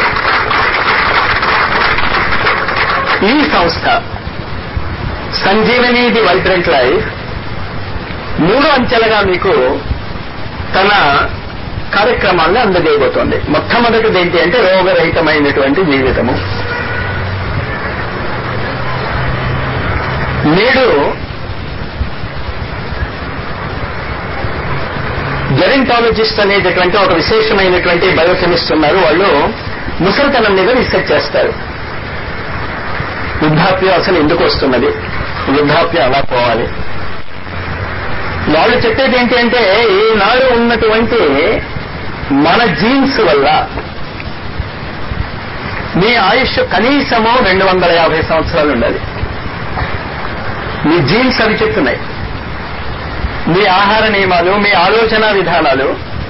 ఈ సంస్థ సంజీవని ది వైబ్రెంట్ లైఫ్ మూడు అంచెలుగా మీకు తన కార్యక్రమాలను అందజేయబోతోంది మొట్టమొదటిది ఏంటి అంటే రోగరహితమైనటువంటి జీవితము నేడు జెరింటాలజిస్ట్ అనేటటువంటి ఒక విశేషమైనటువంటి బయోకెమిస్ట్ ఉన్నారు వాళ్ళు ముసలితనం మీద రీసెర్చ్ చేస్తారు వృద్ధాప్యం అసలు ఎందుకు వస్తున్నది వృద్ధాప్యం అలా పోవాలి వాళ్ళు చెప్పేది ఏంటి అంటే ఈనాడు ఉన్నటువంటి మన జీన్స్ వల్ల మీ ఆయుష్ కనీసము రెండు వందల యాభై సంవత్సరాలు ఉండాలి మీ జీన్స్ అవి చెప్తున్నాయి మీ ఆహార నియమాలు మీ ఆలోచన విధానాలు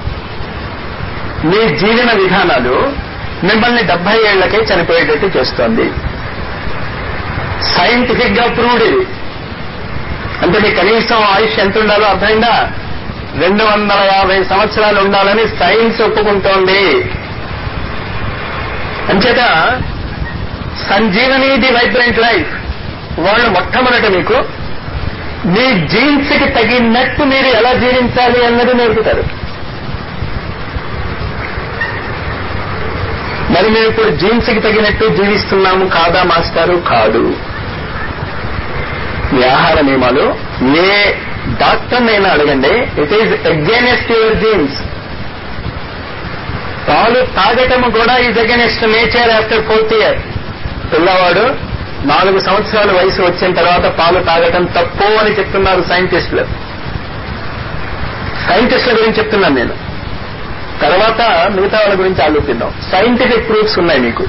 మీ జీవన విధానాలు మిమ్మల్ని డెబ్బై ఏళ్లకే చనిపోయేటట్టు చేస్తోంది సైంటిఫిక్ గా ప్రూవ్డ్ ఇది అంటే మీ కనీసం ఆయుష్ ఎంత ఉండాలో అర్థమైందా రెండు వందల యాభై సంవత్సరాలు ఉండాలని సైన్స్ ఒప్పుకుంటోంది అంచేత సంజీవని ది వైబ్రెంట్ లైఫ్ వాళ్ళు మొట్టమొదట మీకు మీ జీన్స్ కి తగినట్టు మీరు ఎలా జీవించాలి అన్నది నేర్పుతారు మరి మేము ఇప్పుడు జీన్స్ కి తగినట్టు జీవిస్తున్నాము కాదా మాస్టారు కాదు మీ ఆహార నియమాలు ఏ డాక్టర్ అయినా అడగండి it is against your genes పాలు తాగటం కూడా is against nature after fourth year పిల్లవాడు నాలుగు సంవత్సరాల వయసు వచ్చిన తర్వాత పాలు తాగటం తప్పు అని చెప్తున్నారు సైంటిస్టులు సైంటిస్టుల గురించి చెప్తున్నాను నేను తర్వాత మిగతా వాళ్ళ గురించి ఆలోచిద్దాం సైంటిఫిక్ ప్రూఫ్స్ ఉన్నాయి మీకు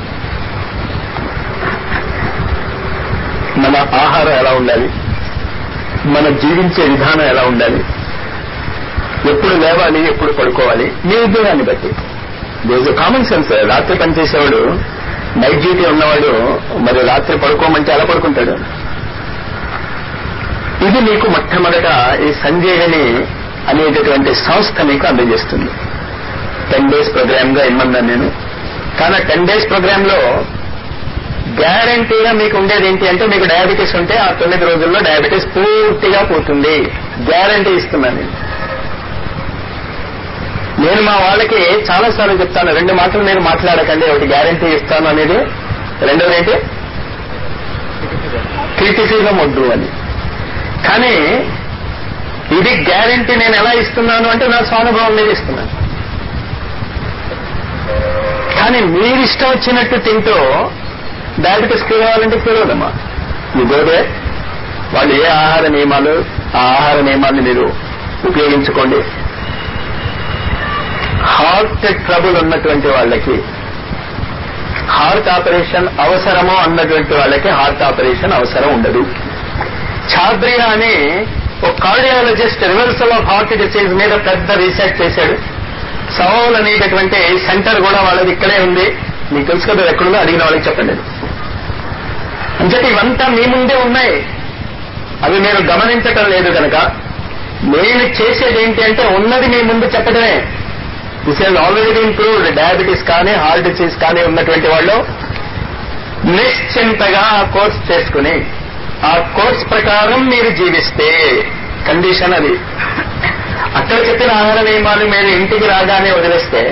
మన ఆహారం ఎలా ఉండాలి మన జీవించే విధానం ఎలా ఉండాలి ఎప్పుడు లేవాలి ఎప్పుడు పడుకోవాలి మీ ఉద్యోగాన్ని బట్టి దేజ్ కామన్ సెన్స్ రాత్రి పనిచేసేవాడు నైట్ డ్యూటీ ఉన్నవాడు మరి రాత్రి పడుకోమంటే ఎలా పడుకుంటాడు ఇది మీకు మొట్టమొదట ఈ సంజీవని అనేటటువంటి సంస్థ మీకు అందజేస్తుంది టెన్ డేస్ ప్రోగ్రామ్ గా ఇమ్మన్నాను నేను కానీ టెన్ డేస్ ప్రోగ్రామ్ లో గ్యారంటీగా మీకు ఉండేది ఏంటి అంటే మీకు డయాబెటీస్ ఉంటే ఆ తొమ్మిది రోజుల్లో డయాబెటీస్ పూర్తిగా పోతుంది గ్యారంటీ ఇస్తున్నాను నేను నేను మా వాళ్ళకి చాలా సార్లు చెప్తాను రెండు మాటలు నేను మాట్లాడకండి ఒకటి గ్యారంటీ ఇస్తాను అనేది రెండోది ఏంటి క్రిటిసిజం వద్దు అని కానీ ఇది గ్యారంటీ నేను ఎలా ఇస్తున్నాను అంటే నా స్వానుభవం మీద ఇస్తున్నాను కానీ మీరు ఇష్టం వచ్చినట్టు తింటూ డయాబెటీస్ క్యూర్ అవ్వాలంటే క్యూర్ అవ్వదమ్మా మీ గోదే వాళ్ళు ఏ ఆహార నియమాలు ఆ ఆహార నియమాన్ని మీరు ఉపయోగించుకోండి హార్ట్ ట్రబుల్ ఉన్నటువంటి వాళ్ళకి హార్ట్ ఆపరేషన్ అవసరమో అన్నటువంటి వాళ్ళకి హార్ట్ ఆపరేషన్ అవసరం ఉండదు ఛాద్రియా అని ఒక cardiologist reversal of heart disease మీద పెద్ద రీసెర్చ్ చేశాడు సవాల్ అనేటటువంటి సెంటర్ కూడా వాళ్ళది ఇక్కడే ఉంది మీకు తెలుసు కదా ఎక్కడుందో అడిగిన వాళ్ళకి చెప్పండి అంచేత ఇవంతా మీ ముందే ఉన్నాయి అవి మీరు గమనించటం లేదు కనుక నేను చేసేది ఏంటి అంటే ఉన్నది మీ ముందు చెప్పడమే this is already been proved diabetes కానీ హార్ట్ డిసీజ్ కానీ ఉన్నటువంటి వాళ్ళు నిశ్చింతగా ఆ కోర్స్ చేసుకుని ఆ కోర్స్ ప్రకారం మీరు జీవిస్తే కండిషన్ అది అక్కడ చెప్పిన ఆహార నియమాలు మీరు ఇంటికి రాగానే వదిలేస్తే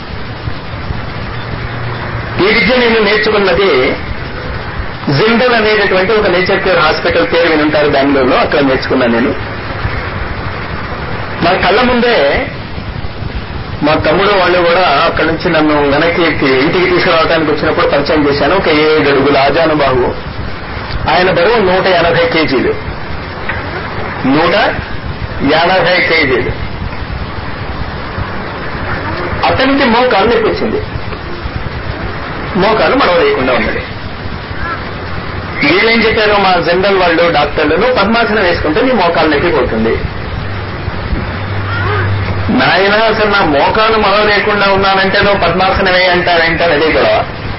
ఈ విద్య నేను నేర్చుకున్నది జిందల్ అనేటటువంటి ఒక నేచర్ కేర్ హాస్పిటల్ పేరు వినుంటారు బెంగళూరులో అక్కడ నేర్చుకున్నాను నేను నా కళ్ళ ముందే మా తమ్ముడు వాళ్ళు కూడా అక్కడ నుంచి నన్ను వెనక్కి ఇంటికి తీసుకురావడానికి వచ్చినప్పుడు పరిచయం చేశాను ఒక ఏడు అడుగుల ఆజానుబాహు ఆయన బరువు నూట ఎనభై కేజీలు నూట ఎనభై కేజీలు అతనికి మోకాలు నొప్పి వచ్చింది మోకాలు మడవలేకుండా ఉన్నది వీళ్ళేం చెప్పారు మా జనరల్ వాళ్ళు డాక్టర్లు నువ్వు పద్మాసనం వేసుకుంటే నీ మోకాలు నొప్పి పోతుంది నాయన అసలు నా మోకాలు మరవ లేకుండా ఉన్నానంటే నువ్వు పద్మాసనం వేయంటారంటే అదే గొడవ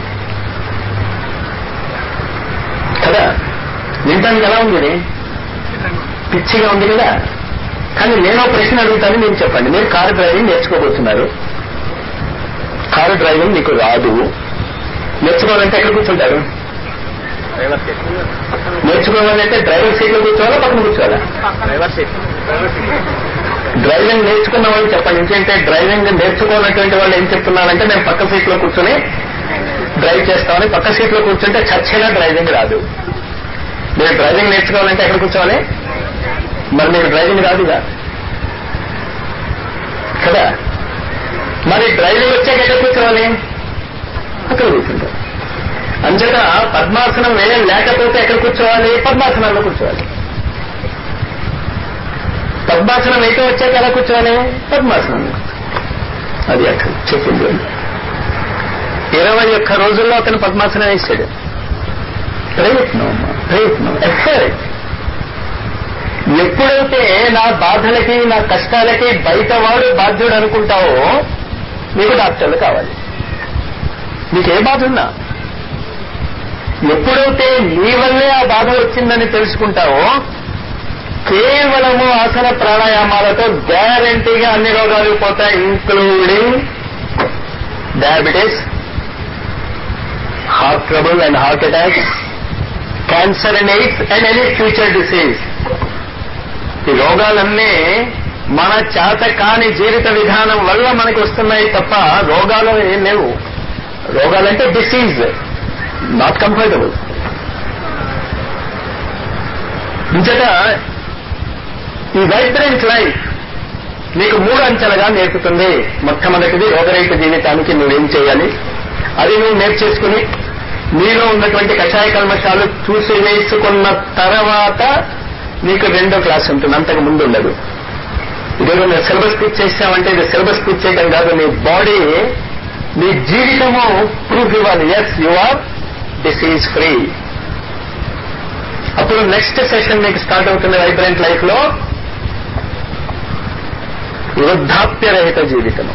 కదా వింటానికి ఎలా ఉంది ఇది? పిచ్చిగా ఉంది కదా కానీ నేను ఒక ప్రశ్న అడుగుతాను మీరు చెప్పండి మీరు కారు డ్రైవింగ్ నేర్చుకోబోతున్నారు కారు డ్రైవింగ్ మీకు రాదు నేర్చుకోవాలంటే ఎక్కడ కూర్చుంటారు నేర్చుకోవాలంటే డ్రైవర్ సీట్లో కూర్చోవాలా పక్కన కూర్చోవాలా డ్రైవింగ్ నేర్చుకున్న వాళ్ళు చెప్పండి ఎందుకంటే డ్రైవింగ్ నేర్చుకోనటువంటి వాళ్ళు ఏం చెప్తున్నారంటే నేను పక్క సీట్లో కూర్చొని డ్రైవ్ చేస్తామని పక్క సీట్లో కూర్చుంటే చచ్చేలా డ్రైవింగ్ రాదు మీరు డ్రైవింగ్ నేర్చుకోవాలంటే ఎక్కడ కూర్చోవాలి మరి మీకు డ్రైవింగ్ రాదుగా కదా మరి డ్రైవింగ్ వచ్చాక ఎక్కడ కూర్చోవాలి అక్కడ కూర్చుంటారు అంచేత పద్మాసనం వేయం లేకపోతే ఎక్కడ కూర్చోవాలి పద్మాసనంలో కూర్చోవాలి పద్మాసనం అయితే వచ్చాక ఎలా కూర్చోవాలి పద్మాసనం అది అక్కడ చెప్పింది ఇరవై ఒక్క రోజుల్లో అతను పద్మాసనం వేసాడు ప్రయత్నం అమ్మా ప్రయత్నం ఎఫర్ట్ ఎప్పుడైతే నా బాధలకి నా కష్టాలకి బయటవాడు బాధ్యుడు అనుకుంటావో నీకు డాక్టర్లు కావాలి నీకు ఏ బాధ ఉన్నా ఎప్పుడైతే నీ వల్లే ఆ బాధ వచ్చిందని తెలుసుకుంటావో కేవలము ఆసన ప్రాణాయామాలతో గ్యారంటీగా అన్ని రోగాలు పోతాయి including diabetes heart trouble and heart attack cancer and AIDS and any future disease ఈ రోగాలన్నీ మన చేత కాని జీవిత విధానం వల్ల మనకి వస్తున్నాయి తప్ప రోగాలు ఏం లేవు రోగాలంటే డిసీజ్ నాట్ కంఫర్టబుల్ ఇంతట ఈ వైబ్రెంట్ లైఫ్ నీకు మూడు అంచెలుగా నేర్పుతుంది మొట్టమొదటిది రోగరహిత జీవితానికి నువ్వేం చేయాలి అది నువ్వు నేర్చేసుకుని నీలో ఉన్నటువంటి కషాయ కల్మషాలు చూసి వేసుకున్న తర్వాత నీకు రెండో క్లాస్ ఉంటుంది అంతకు ముందు ఉండదు ఇదేదో నేను సిలబస్ పూర్తి చేసామంటే ఇది సిలబస్ పూర్తి చేయడం కాదు నీ బాడీ నీ జీవితము ప్రూఫ్ ఇవ్వాలి yes you are disease free అప్పుడు నెక్స్ట్ సెషన్ మీకు స్టార్ట్ అవుతుంది వైబ్రెంట్ లైఫ్ లో వృద్ధాప్యరహిత జీవితము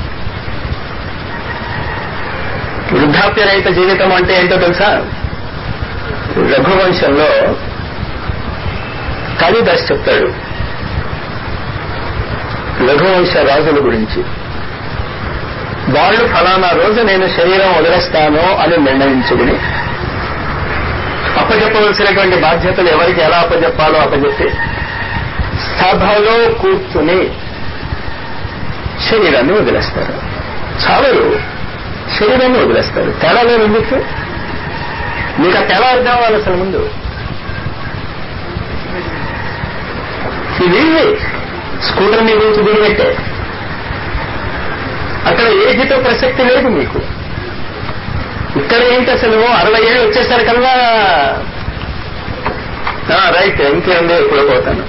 వృద్ధాప్యరహిత జీవితం అంటే ఏంటో తెలుసా రఘువంశంలో కాళిదాస్ చెప్తాడు రఘువంశ రాజుల గురించి వాళ్ళు ఫలానా రోజు నేను శరీరం వదిలేస్తాను అని నిర్ణయించుకుని అప్పచెప్పవలసినటువంటి బాధ్యతలు ఎవరికి ఎలా అప్పచెప్పాలో అప్పచెప్పి సభలో కూర్చుని శరీరాన్ని వదిలేస్తారు చావరు శరీరాన్ని వదిలేస్తారు తేడా లేదు ఎందుకు మీకు ఆ తేడా అర్థం అవ్వాలి అసలు ముందు ఇది స్కూటర్ మీద నుంచి దిగినట్టే అక్కడ ఏజ్తో ప్రసక్తి లేదు మీకు ఇక్కడ ఏంటి అసలు అరవై ఏళ్ళు వచ్చేసరికల్లా రైట్ ఇంకేముంది ఎప్పుడో పోతాను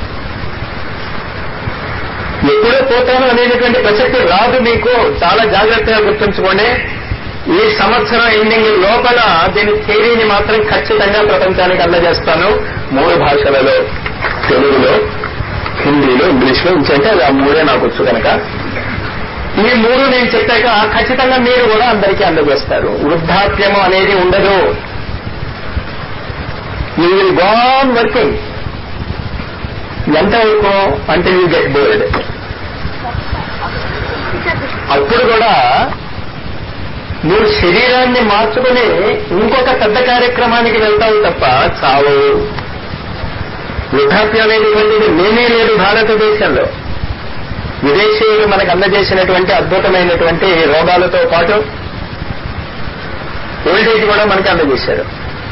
ఎప్పుడో పోతాను అనేటటువంటి ప్రసక్తి రాదు మీకు చాలా జాగ్రత్తగా గుర్తుంచుకోండి ఈ సంవత్సరం ఎండింగ్ లోపల దీని థియరీని మాత్రం ఖచ్చితంగా ప్రపంచానికి అందజేస్తాను మూడు భాషలలో తెలుగులో హిందీలో ఇంగ్లీష్లో ఇంకంటే అది ఆ మూడే నాకు వచ్చు కనుక ఈ మూడు నేను చెప్పాక ఖచ్చితంగా మీరు కూడా అందరికీ అందజేస్తారు వృద్ధాప్యము అనేది ఉండదు యూ విల్ గోన్ వర్కింగ్ ఎంత వరకు అంటే యూ గెట్ బోర్డ్ అప్పుడు కూడా నువ్వు శరీరాన్ని మార్చుకుని ఇంకొక పెద్ద కార్యక్రమానికి వెళ్తావు తప్ప చావు వృద్ధాప్యం అనేది ఇటువంటిది లేనే లేదు భారతదేశంలో విదేశీయులు మనకు అందజేసినటువంటి అద్భుతమైనటువంటి రోగాలతో పాటు ఓల్డేజ్ కూడా మనకి అందజేశారు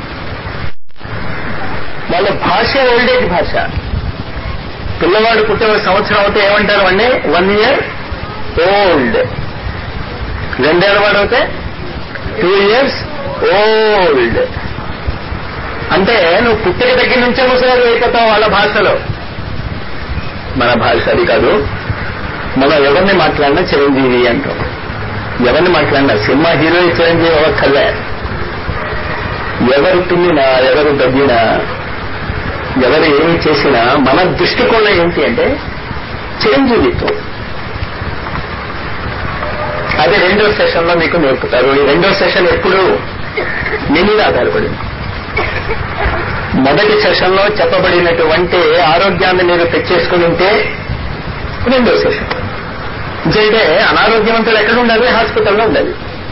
వాళ్ళ భాష ఓల్డేజ్ భాష పిల్లవాడు పుట్టే ఒక సంవత్సరం అవుతే ఏమంటారు అండి వన్ ఇయర్ ఓల్డ్ రెండేళ్ల వాడు అవుతే టూ ఇయర్స్ ఓల్డ్ అంటే నువ్వు పుట్టిన దగ్గర నుంచే ముసలి అయిపోతావు వాళ్ళ భాషలో మన భాష అది కాదు మనం ఎవరిని మాట్లాడినా చిరంజీవి అంటాం ఎవరిని మాట్లాడినా సినిమా హీరో చిరంజీవి అవ్వక్కర్లే ఎవరు తుమ్మినా ఎవరు దగ్గినా ఎవరు ఏమి చేసినా మన దృష్టికోణం ఏంటి అంటే చిరంజీవితో అది రెండో సెషన్ లో మీకు నేర్పుతారు ఈ రెండో సెషన్ ఎప్పుడు మీ మీద ఆధారపడింది మొదటి సెషన్ లో చెప్పబడినటువంటి ఆరోగ్యాన్ని మీరు తెచ్చేసుకుని ఉంటే రెండో సెషన్ ఎందుకంటే అనారోగ్యవంతులు ఎక్కడ ఉండాలి హాస్పిటల్లో ఉండాలి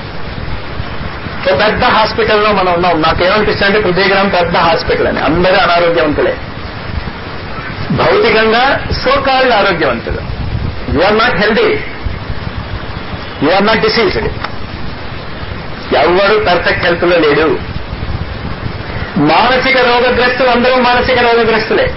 ఓ పెద్ద హాస్పిటల్లో మనం ఉన్నాం నాకేమనిపిస్తుంది అంటే హృదయగ్రామం పెద్ద హాస్పిటల్ అని అందరూ అనారోగ్యవంతులే భౌతికంగా సోకాళ్ళు ఆరోగ్యవంతులు you are not healthy you are not diseased ఎవరు పర్ఫెక్ట్ హెల్త్ లో లేడు మానసిక రోగగ్రస్తులు అందరూ మానసిక రోగగ్రస్తులే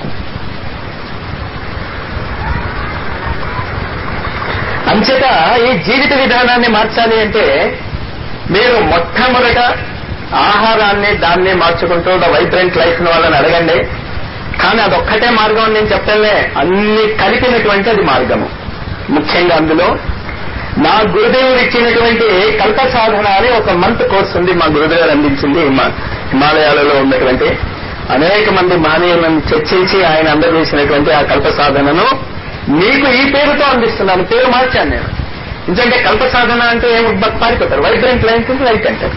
అంచేత ఈ జీవిత విధానాన్ని మార్చాలి అంటే మీరు మొట్టమొదట ఆహారాన్ని దాన్ని మార్చుకుంటూ వైబ్రెంట్ లైఫ్ వాళ్ళని అడగండి కానీ అదొక్కటే మార్గం అని నేను చెప్తానే అన్ని కలిపినటువంటి అది మార్గము ముఖ్యంగా అందులో నా గురుదేవుడు ఇచ్చినటువంటి కల్ప సాధన అని ఒక మంత్ కోర్స్ ఉంది మా గురుదేవుడు అందించింది హిమా- హిమాలయాలలో ఉన్నటువంటి అనేక మంది మహనీయులను చర్చించి ఆయన అందజేసినటువంటి ఆ కల్ప సాధనను మీకు ఈ పేరుతో అందిస్తున్నాను పేరు మార్చాను నేను ఎందుకంటే కల్ప సాధన అంటే ఏం బ- పారిపోతారు వైబ్రెంట్ లైన్ లైట్ అంటారు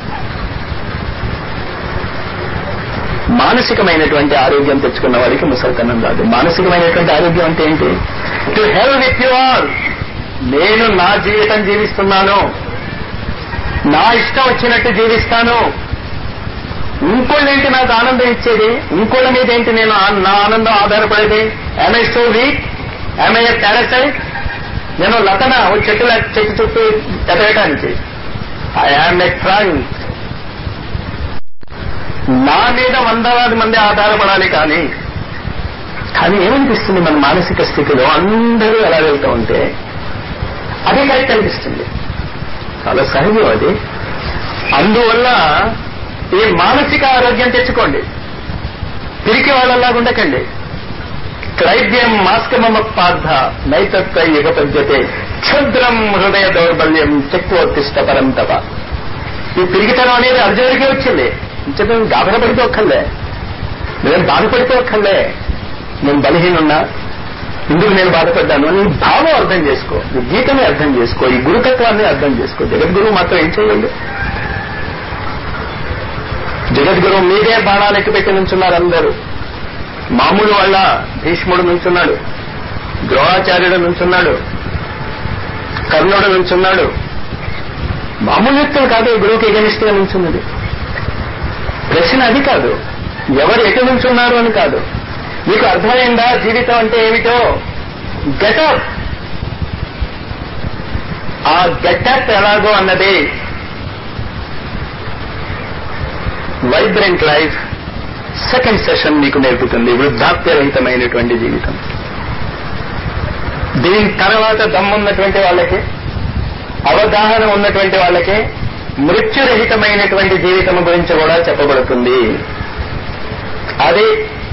మానసికమైనటువంటి ఆరోగ్యం తెచ్చుకున్న వాడికి ముసల్తనం రాదు మానసికమైనటువంటి ఆరోగ్యం అంటే ఏంటి to hell with you all నేను నా జీవితం జీవిస్తున్నాను నా ఇష్టం వచ్చినట్టు జీవిస్తాను ఇంకోళ్ళేంటి నాకు ఆనందం ఇచ్చేది ఇంకోళ్ళ మీద ఏంటి నేను ఆ- నా ఆనందం ఆధారపడేది am I so weak am I parasite నేను లతన ఓ చెట్టు చెట్టు చుట్టూ ఎదగటానికి ఐ ఆమ్ ఎ ట్రాంగ్ నా మీద వందలాది మంది ఆధారపడాలి కానీ కానీ ఏమనిపిస్తుంది మన మానసిక స్థితిలో అందరూ ఎలా వెళ్తూ ఉంటే అదే కరెక్ట్ అనిపిస్తుంది చాలా సహజం అది అందువల్ల ఈ మానసిక ఆరోగ్యం తెచ్చుకోండి పిరికి వాళ్ళలాగా ఉండకండి క్లైబ్యం మాస్కమపార్థ నైతత్వ యుగ పద్యతే క్షుద్రం హృదయ దౌర్బల్యం చెక్కువతిష్ట పరం తప ఈ పిరిగితనం అనేది అర్జునుడికే వచ్చింది ఇంచడం గాబరపడితే ఒక్కర్లే నేను బాధపడితే ఒక్కర్లే నేను బలహీనున్నా ఇందుకు నేను బాధపడ్డాను అని ఈ భావం అర్థం చేసుకో ఈ గీతని అర్థం చేసుకో ఈ గురుతత్వాన్ని అర్థం చేసుకో జగద్గురువు మాత్రం ఏం చేయండి జగద్గురువు మీదే బాణాలు ఎక్కిపెట్టి నుంచున్నారు అందరూ మామూలు వాళ్ళ భీష్ముడు నుంచున్నాడు ద్రోణాచార్యుడు నుంచున్నాడు కర్ణుడు నుంచున్నాడు మామూలు వ్యక్తులు కాదు గురువుకి ఎగనిష్టంగా నుంచున్నది ప్రశ్న అది కాదు ఎవరు ఎటు నుంచున్నారు అని కాదు మీకు అర్థమైందా జీవితం అంటే ఏమిటో గెటప్ ఆ గెటప్ ఎలాగో అన్నది వైబ్రెంట్ లైఫ్ సెకండ్ సెషన్ మీకు నేర్పుతుంది వృద్ధాప్యరహితమైనటువంటి జీవితం దీని తర్వాత దమ్మున్నటువంటి వాళ్ళకి అవగాహన ఉన్నటువంటి వాళ్ళకి మృత్యురహితమైనటువంటి జీవితం గురించి కూడా చెప్పబడుతుంది అది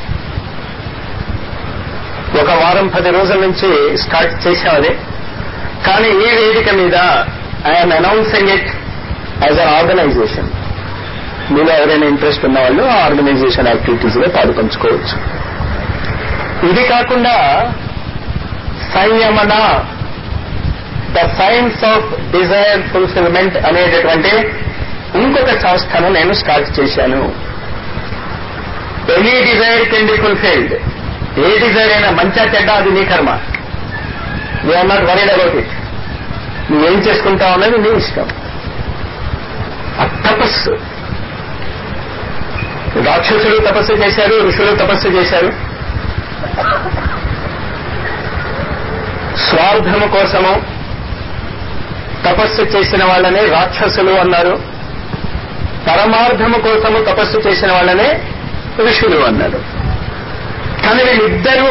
ఒక వారం పది రోజుల నుంచి స్టార్ట్ చేశాం అది కానీ ఈ వేదిక మీద I'm announcing it as an organisation మీలో ఎవరైనా ఇంట్రెస్ట్ ఉన్న వాళ్ళు ఆ ఆర్గనైజేషన్ యాక్టివిటీస్ లో పాలు పంచుకోవచ్చు ఇది కాకుండా Samyamana the science of desire fulfilment అనేటటువంటి ఇంకొక సంస్థను నేను స్టార్ట్ చేశాను any desire can be fulfilled ఏ డిజైర్ అయినా మంచా చెడ్డ అది నీ కర్మ we're not worried about it నువ్వేం చేసుకుంటావు అన్నది నీ ఇష్టం ఆ తపస్సు రాక్షసులు తపస్సు చేశారు ఋషులు తపస్సు చేశారు స్వార్థము కోసము తపస్సు చేసిన వాళ్ళనే రాక్షసులు అన్నారు పరమార్థము కోసము తపస్సు చేసిన వాళ్ళనే ఋషులు అన్నారు కానీ వీళ్ళిద్దరూ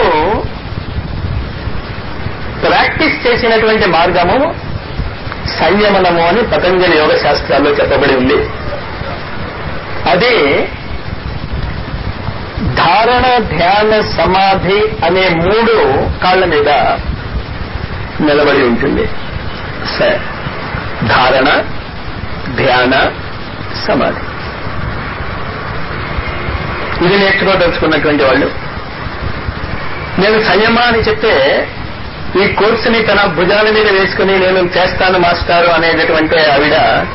ప్రాక్టీస్ చేసినటువంటి మార్గము సంయమనము అని పతంజలి యోగ శాస్త్రాల్లో చెప్పబడి ఉంది అది ధారణ ధ్యాన సమాధి అనే మూడు కాళ్ళ మీద నిలబడి ఉంటుంది సరే ధారణ ధ్యాన సమాధి ఇది నేర్చుకోదలుచుకున్నటువంటి వాళ్ళు నేను సంయమ అని చెప్తే ఈ కోర్సుని తన భుజాల మీద వేసుకుని నేను చేస్తాను మాస్టారు అనేటటువంటి ఆవిడ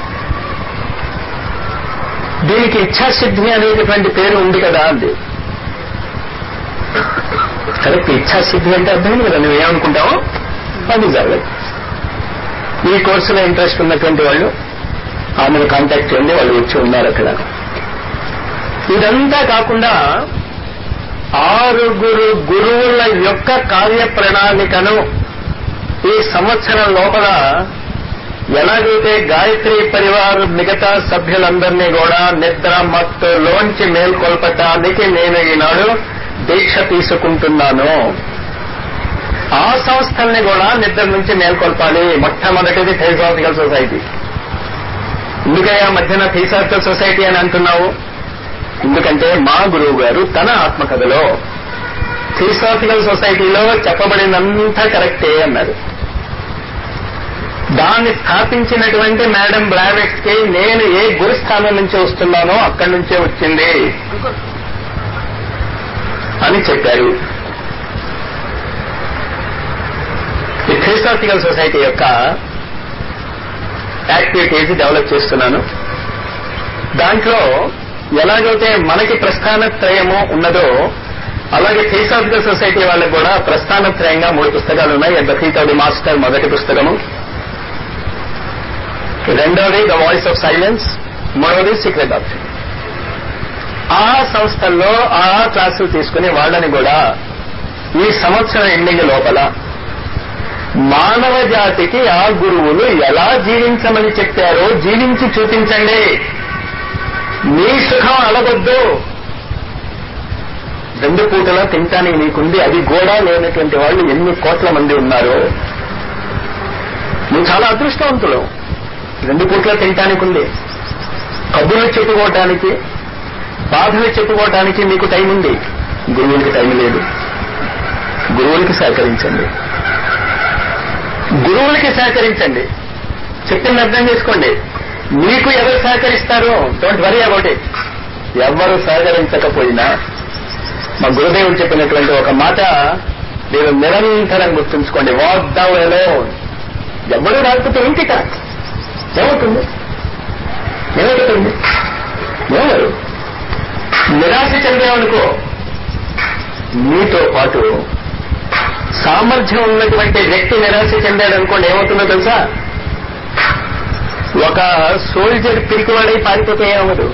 దీనికి ఇచ్ఛాసిద్ధి అనేటటువంటి పేరు ఉంది కదా అంది కరెక్ట్ ఇచ్ఛాసిద్ధి అంటే అర్థం కదా నువ్వేమనుకుంటావో అది జరగదు ఈ కోర్సులో ఇంట్రెస్ట్ ఉన్నటువంటి వాళ్ళు ఆమెను కాంటాక్ట్ చేయండి వాళ్ళు వచ్చి ఉన్నారు అక్కడ ఇదంతా కాకుండా ఆరుగురు గురువుల యొక్క కార్య ప్రణాళికను ఈ సంవత్సరం లోపల ఎలాగైతే గాయత్రి పరివార్ మిగతా సభ్యులందరినీ కూడా నిద్ర మత్తులోంచి మేల్కొల్పటానికి నేను ఈనాడు దీక్ష తీసుకుంటున్నాను ఆ సంస్థల్ని కూడా నిద్ర నుంచి మేల్కొల్పాలి మొట్టమొదటిది థియోసాఫికల్ సొసైటీ ఎందుకయ్యా మధ్యన థియోసాఫికల్ సొసైటీ అని అంటున్నావు ఎందుకంటే మా గురువు గారు తన ఆత్మకథలో థియోసాఫికల్ సొసైటీలో చెప్పబడినంతా కరెక్టే అన్నారు దాన్ని స్థాపించినటువంటి మేడం బ్లావెట్స్ కి నేను ఏ గురుస్థానం నుంచి వస్తున్నానో అక్కడి నుంచే వచ్చింది అని చెప్పారు ఈ థియోసాఫికల్ సొసైటీ యొక్క యాక్టివిటీస్ డెవలప్ చేస్తున్నాను దాంట్లో ఎలాగైతే మనకి ప్రస్థానత్రయము ఉన్నదో అలాగే థియోసాఫికల్ సొసైటీ వాళ్ళకి కూడా ప్రస్థానత్రయంగా మూడు పుస్తకాలు ఉన్నాయి the feet of the master మొదటి పుస్తకము రెండవది ద వాయిస్ ఆఫ్ సైలెన్స్ మూడవది సీక్రెట్ ఆఫ్ ఆ సంస్థల్లో ఆ క్లాసులు తీసుకుని వాళ్ళని కూడా ఈ సంవత్సరం ఎండింగ్ లోపల మానవ జాతికి ఆ గురువులు ఎలా జీవించమని చెప్పారో జీవించి చూపించండి నీ సుఖం అలగొద్దు రెండు పూటలా తింటానికి నీకుంది అది కూడా లేనటువంటి వాళ్ళు ఎన్ని కోట్ల మంది ఉన్నారు నువ్వు చాలా అదృష్టవంతులు రెండు పూట్ల తినటానికి ఉంది కబుర్లు చెప్పుకోవటానికి బాధలు చెప్పుకోవటానికి మీకు టైం ఉంది గురువులకి టైం లేదు గురువులకి సహకరించండి గురువులకి సహకరించండి చెప్పింది అర్థం చేసుకోండి మీకు ఎవరు సహకరిస్తారు డోంట్ వరీ అబౌట్ ఇట్ ఎవరు సహకరించకపోయినా మా గురుదేవుడు చెప్పినటువంటి ఒక మాట మీరు నిరంతరం గుర్తుంచుకోండి వాక్ డౌ ఎలో ఎవరు రాకపోతే ఇంటిక ఏమవుతుంది ఏమవుతుంది ఎవరు నిరాశ చెందామనుకో మీతో పాటు సామర్థ్యం ఉన్నటువంటి వ్యక్తి నిరాశ చెందాడు అనుకోండి ఏమవుతుందో తెలుసా ఒక సోల్జర్ పిరికివాడై పారిపోతే ఏమవదు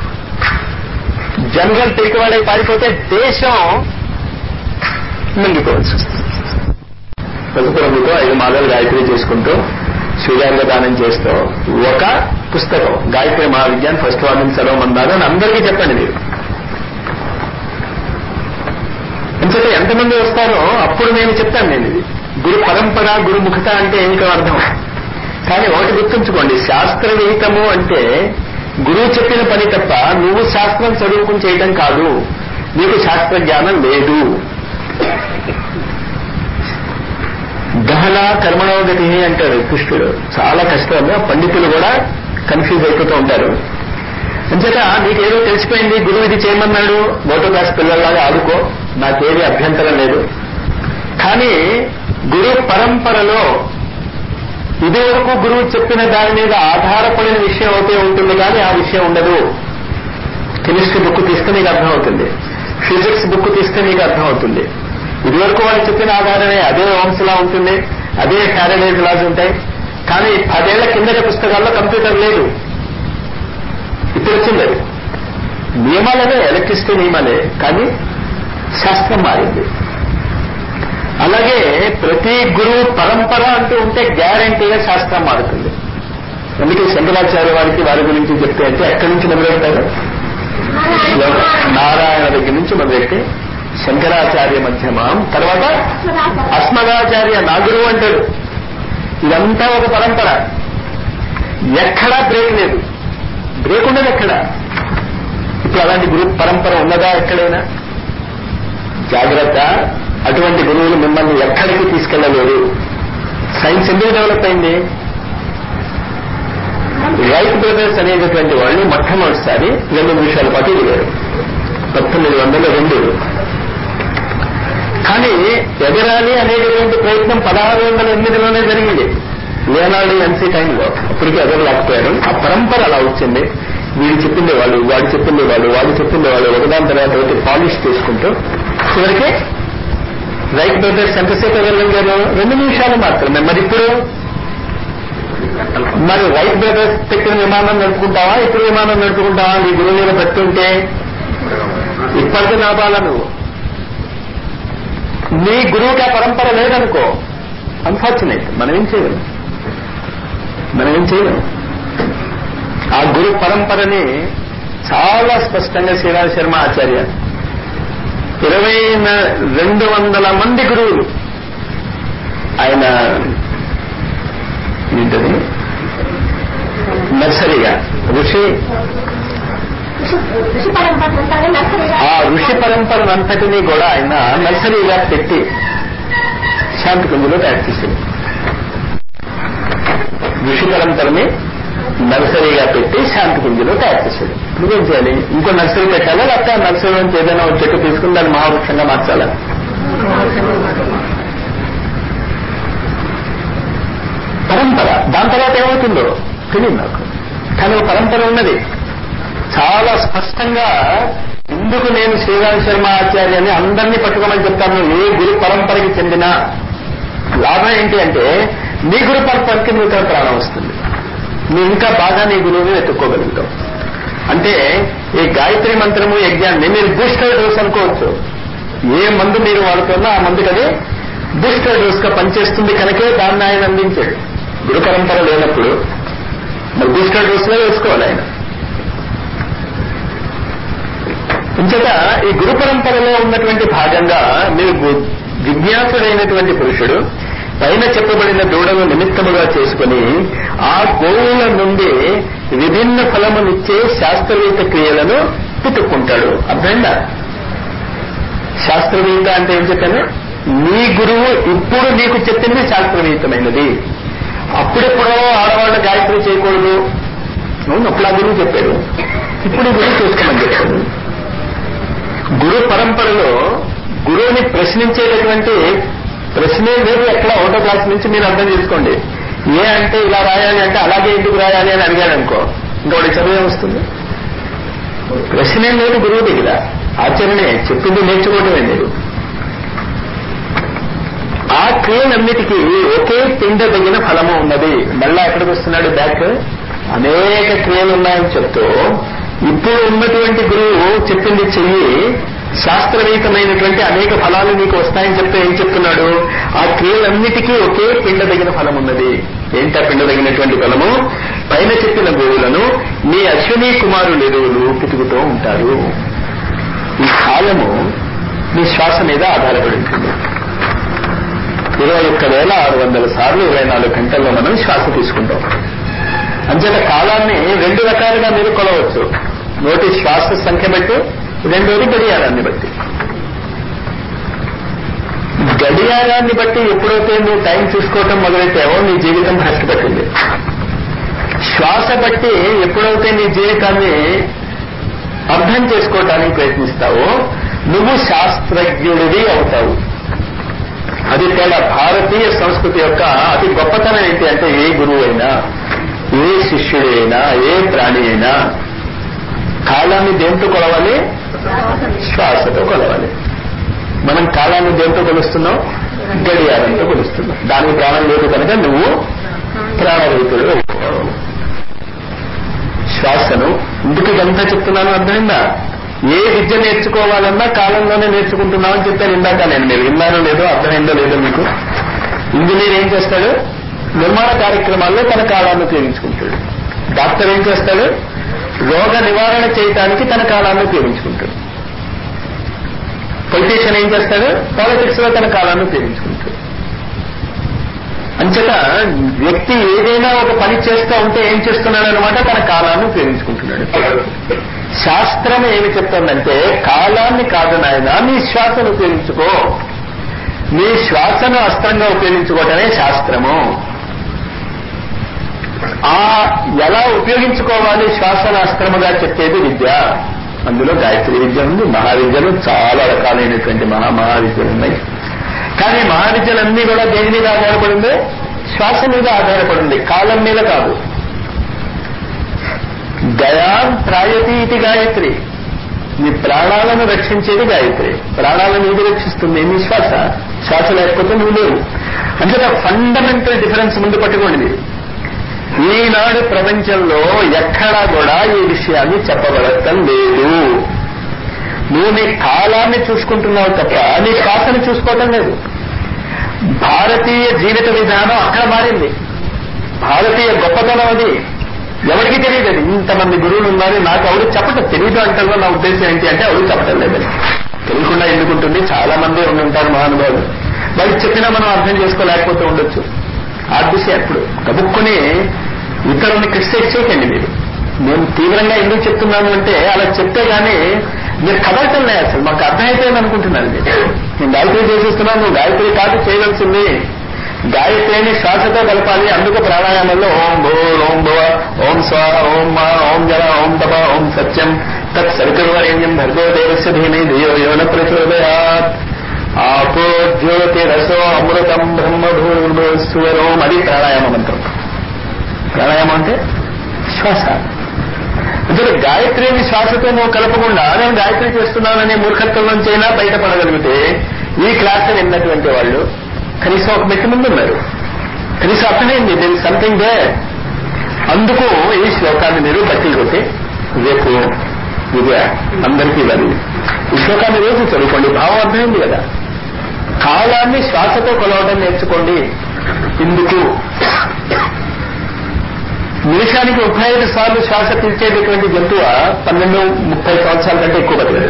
జనరల్ పిరికివాడై పారిపోతే దేశం మింగిపోవచ్చు పసుపు రంగుతో ఐదు మాలలు గాయత్రి చేసుకుంటూ సూర్యాంగ దానం చేస్తూ ఒక పుస్తకం గాయత్రి మహావిజ్ఞాన్ ఫస్ట్ వార్నింగ్ చదవమన్నారు అని అందరికీ చెప్పండి మీరు ఎందుకంటే ఎంతమంది వస్తారో అప్పుడు నేను చెప్తాను నేను ఇది గురు పరంపర గురుముఖత అంటే ఏమిటో అర్థం కానీ ఒకటి గుర్తుంచుకోండి శాస్త్ర విహితము అంటే గురువు చెప్పిన పని తప్ప నువ్వు శాస్త్రం చదువుకుని చేయటం కాదు నీకు శాస్త్ర జ్ఞానం లేదు దహన కర్మణోగతి అంటాడు కృష్ణుడు చాలా కష్టం పండితులు కూడా కన్ఫ్యూజ్ అయిపోతూ ఉంటారు అంచేత నీకేదో తెలిసిపోయింది గురువు ఇది చేయమన్నాడు మోటో క్లాస్ పిల్లల్లాగా ఆడుకో నాకేది అభ్యంతరం లేదు కానీ గురు పరంపరలో ఇది వరకు గురువు చెప్పిన దాని మీద ఆధారపడిన విషయం అయితే ఉంటుంది కానీ ఆ విషయం ఉండదు కెమిస్ట్రీ బుక్ తీస్తే నీకు అర్థమవుతుంది ఫిజిక్స్ బుక్ తీస్తే నీకు అర్థమవుతుంది ఇదివరకు వాళ్ళు చెప్పిన ఆధారమే అదే ఓమ్స్లా ఉంటుంది అదే ఫ్యారడేజ్ లాస్ ఉంటాయి కానీ పదేళ్ల కిందటి పుస్తకాల్లో కంప్యూటర్ లేదు ఇప్పుడు వచ్చింది అది నియమాలనే ఎలక్ట్రిసిటీ నియమాలే కానీ శాస్త్రం మారింది అలాగే ప్రతి గురువు పరంపర అంటూ ఉంటే గ్యారంటీగా శాస్త్రం మారుతుంది అందుకే శంకరాచార్య వారికి వారి గురించి చెప్తే అంటే ఎక్కడి నుంచి మొదలెడతారు నారాయణ దగ్గర నుంచి మొదలెట్టి శంకరాచార్య మధ్యమం తర్వాత అస్మదాచార్య నా గురువు అంటాడు ఇదంతా ఒక పరంపర ఎక్కడా బ్రేక్ లేదు బ్రేక్ ఉండదు ఎక్కడ ఇప్పుడు అలాంటి గురు పరంపర ఉన్నదా ఎక్కడైనా జాగ్రత్త అటువంటి గురువులు మిమ్మల్ని ఎక్కడికి తీసుకెళ్లలేరు సైన్స్ ఎందుకు డెవలప్ అయింది రైట్ బ్రదర్స్ అనేటటువంటి వాళ్ళు మొట్టమొదటిసారి రెండు నిమిషాల పాటు ఎదిగారు పంతొమ్మిది వందల రెండు కానీ ఎగరాలి అనేటటువంటి ప్రయత్నం పదహారు వందల ఎనిమిదిలోనే జరిగింది లేనాడు ఎన్సీ టైంలో అప్పటికి ఎగరలేకపోయారు ఆ పరంపర అలా వచ్చింది వీడు చెప్పిండే వాళ్ళు వాడు చెప్పిండే వాళ్ళు వాడు చెప్పిండే వాళ్ళు ఒకదాని తర్వాత ఒకటి పాలిష్ చేసుకుంటూ చివరికి రైట్ బ్రదర్స్ ఎంతసేపు ఎగరగలిగారు రెండు నిమిషాలు మాత్రమే మరి ఇప్పుడు మరి రైట్ బ్రదర్స్ పెట్టిన విమానం నడుపుకుంటావా ఇప్పుడు విమానం నడుపుకుంటావా నీ గురువు మీద పెట్టుంటే ఇప్పటికీ నాపాలా నువ్వు నీ గురువుకి ఆ పరంపర లేదనుకో అన్ఫార్చునేట్ మనం ఏం చేయలేం మనం ఏం చేయలేం ఆ గురు పరంపరని చాలా స్పష్టంగా శ్రీరామ శర్మ ఆచార్య ఇరవై రెండు వందల మంది గురువులు ఆయన ఏంటది నర్సరీగా ఋషి ఆ ఋషి పరంపరనంతటినీ కూడా ఆయన నర్సరీగా పెట్టి శాంతి కుంజలో తయారు చేసింది ఋషి పరంపరని నర్సరీగా పెట్టి శాంతి కుంజలో తయారు చేశాడు నువ్వేం చేయాలి ఇంకో నర్సరీ పెట్టాలా లేకపోతే ఆ నర్సరీ నుంచి ఏదైనా ఒక చెట్టు తీసుకుని దాన్ని మహావృక్షంగా మార్చాలా పరంపర దాని తర్వాత ఏమవుతుందో తెలియదు నాకు కానీ ఒక పరంపర ఉన్నది చాలా స్పష్టంగా ఎందుకు నేను శ్రీరామ శర్మ ఆచార్యాన్ని అందరినీ పట్టుకోమని చెప్తాను ఏ గురు పరంపరకి చెందిన లాభం ఏంటి అంటే నీ గురు పరంపరకి నీకు ప్రాణం వస్తుంది నువ్వు ఇంకా బాగా నీ గురువుని వెతుక్కోగలుగుతావు అంటే ఈ గాయత్రి మంత్రము యజ్ఞాన్ని మీరు బూస్టర్ డోస్ అనుకోవచ్చు ఏ మందు మీరు వాడుతున్నా ఆ మందుకి అది బూస్టర్ డోస్ గా పనిచేస్తుంది కనుకే దాన్ని ఆయన అందించాడు గురు పరంపర లేనప్పుడు మరి బూస్టర్ డోస్ లో వేసుకోవాలి ఆయన ఇంచేత ఈ గురు పరంపరలో ఉన్నటువంటి భాగంగా మీరు జిజ్ఞాసుడైనటువంటి పురుషుడు పైన చెప్పబడిన దూడను నిమిత్తముగా చేసుకుని ఆ గోవుల నుండి విభిన్న ఫలమునిచ్చే శాస్త్రవేత్త క్రియలను పుట్టుకుంటాడు అర్థమైందా శాస్త్రవేత్త అంటే ఏం చెప్పాను నీ గురువు ఇప్పుడు నీకు చెప్పింది శాస్త్రవేత్తమైనది అప్పుడెప్పుడో ఆడవాళ్ళ గాయత్రి చేయకూడదు అవును అప్పుడు ఆ గురువు చెప్పాడు ఇప్పుడు ఈ గురువు చేసుకోమని చెప్పాడు గురు పరంపరలో గురువుని ప్రశ్నించేటటువంటి ప్రశ్నే లేదు ఎక్కడ ఒకటో క్లాస్ నుంచి మీరు అర్థం చేసుకోండి ఏ అంటే ఇలా రాయాలి అంటే అలాగే ఎందుకు రాయాలి అని అడిగాడు అనుకో ఇంకోటి చదువు వస్తుంది ప్రశ్నే లేదు గురువు దగ్గర ఆచరణే చెప్పింది నేర్చుకోవటమే లేదు ఆ క్రియలన్నిటికీ ఒకే పిండదగిన ఫలము ఉన్నది మళ్ళా ఎక్కడికి వస్తున్నాడు బ్యాక్ అనేక క్రియలు ఉన్నాయని చెప్తూ ఇప్పుడు ఉన్నటువంటి గురువు చెప్పింది చెయ్యి శాస్త్రవేతమైనటువంటి అనేక ఫలాలు నీకు వస్తాయని చెప్తే ఏం చెప్తున్నాడు ఆ క్రియలన్నిటికీ ఒకే పిండదగిన ఫలం ఉన్నది ఏంటా పిండదగినటువంటి ఫలము పైన చెప్పిన గోవులను నీ అశ్విని కుమారులు ఎరువులు పితుకుతూ ఉంటారు ఈ కాలము నీ శ్వాస మీద ఆధారపడి ఉంటుంది ఇరవై ఒక్క వేల ఆరు వందల సార్లు ఇరవై నాలుగు గంటల్లో మనం శ్వాస తీసుకుంటాం అంచేత కాలాన్ని రెండు రకాలుగా మీరు కొలవచ్చు నోటి శ్వాస సంఖ్య బట్టి రెండోది గడియారాన్ని బట్టి గడియారాన్ని బట్టి ఎప్పుడైతే నువ్వు టైం చూసుకోవటం మొదలెట్టావో నీ జీవితం భ్రష్టు పట్టింది శ్వాస బట్టి ఎప్పుడైతే నీ జీవితాన్ని అర్థం చేసుకోవటానికి ప్రయత్నిస్తావో నువ్వు శాస్త్రజ్ఞుడివి అవుతావు అది తేడా భారతీయ సంస్కృతి యొక్క అతి గొప్పతనం ఏంటి అంటే ఏ గురువు అయినా ఏ శిష్యుడు అయినా ఏ ప్రాణి అయినా కాలాన్ని దేంతో కొలవాలి శ్వాసతో కొలవాలి మనం కాలాన్ని దేంతో కొలుస్తున్నాం గడియారంతో కొలుస్తున్నాం దానికి ప్రాణం లేదు కనుక నువ్వు ప్రాణరహితుడు అయిపోయావు శ్వాసను ఎందుకు ఇదంతా చెప్తున్నాను అర్థమైందా ఏ విద్య నేర్చుకోవాలన్నా కాలంలోనే నేర్చుకుంటున్నామని చెప్పాను ఇందాక నేను మీరు విన్నారో లేదో అర్థమైందో లేదో మీకు ఇంజనీర్ ఏం చేస్తాడు నిర్మాణ కార్యక్రమాల్లో తన కాలాన్ని ఉపయోగించుకుంటాడు డాక్టర్ ఏం చేస్తాడు రోగ నివారణ చేయడానికి తన కాలాన్ని ఉపయోగించుకుంటాడు పొలిటీషియన్ ఏం చేస్తాడు పాలిటిక్స్ లో తన కాలాన్ని ఉపయోగించుకుంటాడు అంచేత వ్యక్తి ఏదైనా ఒక పని చేస్తూ ఉంటే ఏం చేస్తున్నాడు అనమాట తన కాలాన్ని ఉపయోగించుకుంటున్నాడు శాస్త్రం ఏమి చెప్తుందంటే కాలాన్ని కాదు నాయన నీ శ్వాసను ఉపయోగించుకో నీ శ్వాసను అస్త్రంగా ఉపయోగించుకోవటమే శాస్త్రము ఆ ఎలా ఉపయోగించుకోవాలి శ్వాసను అస్త్రముగా చెప్పేది విద్య అందులో గాయత్రి విద్య ఉంది మహావిద్యలు చాలా రకాలైనటువంటి మహా మహావిద్యలు ఉన్నాయి కానీ మహావిద్యలన్నీ కూడా దేని మీద ఆధారపడింది శ్వాస మీద ఆధారపడింది కాలం మీద కాదు గయాన్ త్రాయతి ఇది గాయత్రి నీ ప్రాణాలను రక్షించేది గాయత్రి ప్రాణాలను ఇది రక్షిస్తుంది నీ శ్వాస శ్వాస లేకపోతే నువ్వు లేవు అంటే ఫండమెంటల్ డిఫరెన్స్ ముందు పట్టుకోండి ఈనాడు ప్రపంచంలో ఎక్కడా కూడా ఈ విషయాన్ని చెప్పబడటం లేదు నువ్వు నీ కాలాన్ని చూసుకుంటున్నావు తప్ప నీ శ్వాసని చూసుకోవటం లేదు భారతీయ జీవిత విధానం అక్కడ మారింది భారతీయ గొప్పతనం అది ఎవరికి తెలియదు అది ఇంతమంది గురువులు ఉన్నారు నాకు ఎవరు చెప్పటం తెలియదు అంటారు నా ఉద్దేశం ఏంటి అంటే ఎవరు చెప్పటం లేదని తెలియకుండా ఎందుకుంటుంది చాలా మంది ఉండి ఉంటారు మహానుభావులు వాళ్ళకి చెప్పినా మనం అర్థం చేసుకోలేకపోతే ఉండొచ్చు ఆర్బీసీ అప్పుడు కబుక్కుని ఇతరుల్ని క్రిటిసైజ్ చేయకండి మీరు నేను తీవ్రంగా ఎందుకు చెప్తున్నాను అంటే అలా చెప్తే గానీ మీరు కదలటం లేదు అసలు మాకు అర్థమైపోయింది అనుకుంటున్నాను మీరు నేను గాయత్రి చేసేస్తున్నాను నువ్వు గాయత్రి కాదు చేయవలసింది గాయత్రిని శ్వాసతో కలపాలి అందుకు ప్రాణాయామంలో ఓం భూ ఓం భువ ఓం స్వ ఓం మా ఓం జల ఓం తప ఓం సత్యం తత్ సరికర్వరేణ్యం భర్గో దేవస్య ధీమై ధియో యోన ప్రచోదయాత్ ఆపో జ్యోతిరసో అమృతం బ్రహ్మభూర్భువరోం అది ప్రాణాయామ మంత్రం ప్రాణాయామం అంటే శ్వాస అంటే గాయత్రిని శ్వాసతో నువ్వు కలపకుండా నేను గాయత్రి చేస్తున్నాననే మూర్ఖత్వం నుంచైనా బయటపడగలిగితే ఈ క్లాస్ విన్నటువంటి వాళ్ళు కనీసం ఒక మెట్టు ముందు ఉన్నారు కనీసం అర్థమైంది దెన్ సంథింగ్ దే అందుకు ఈ శ్లోకాన్ని మీరు బట్టి కొట్టి రేపు విజయ అందరికీ ఇవ్వాలి ఈ శ్లోకాన్ని రోజు చదువుకోండి భావం అర్థమైంది కదా కాలాన్ని శ్వాసతో కొలవడం నేర్చుకోండి ఇందుకు నిమిషానికి ముప్పై ఐదు సార్లు శ్వాస పీల్చేటటువంటి జంతువు పన్నెండు ముప్పై సంవత్సరాల కంటే ఎక్కువ బతకదు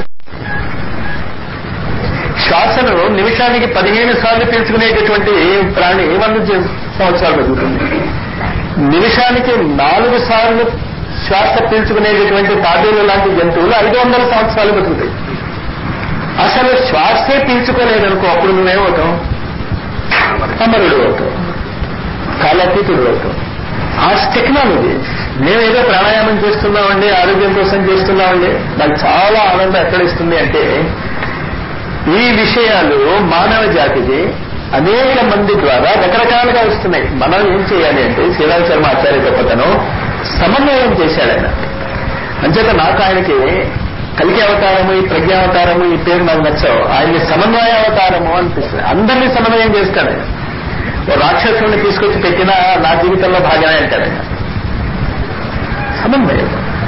శ్వాసను నిమిషానికి పదిహేను సార్లు పీల్చుకునేటటువంటి ప్రాణి వంద సంవత్సరాలు బతుకుతుంది నిమిషానికి నాలుగు సార్లు శ్వాస పీల్చుకునేటటువంటి తాబేలు లాంటి జంతువులు ఐదు వందల సంవత్సరాలు బతుకుతాయి అసలు శ్వాసే పీల్చుకోలేదనుకో అప్పుడు నువ్వేమవుతావు అమరుడు అవుతావు కాలాతీతుడు అవుతావు ఆ టెక్నాలజీ మేమేదో ప్రాణాయామం చేస్తున్నామండి ఆరోగ్యం కోసం చేస్తున్నామండి నాకు చాలా ఆనందం ఎక్కడ ఇస్తుంది అంటే ఈ విషయాలు మానవ జాతికి అనేక మంది ద్వారా రకరకాలుగా వస్తున్నాయి మనం ఏం చేయాలి అంటే శ్రీరామ్ శర్మ ఆచార్య గొప్పతనం సమన్వయం చేశాడు ఆయన అంచేత నాకు ఆయనకి కలిగి అవతారము ఈ ప్రజ్ఞావతారము ఈ పేరు నాకు నచ్చావు ఆయన్ని సమన్వయ అవతారము అనిపిస్తుంది అందరినీ సమన్వయం చేస్తాడు ఆయన ఓ రాక్షసుని తీసుకొచ్చి పెట్టినా నా జీవితంలో భాగమే అంటాడు ఆయన సమన్వయం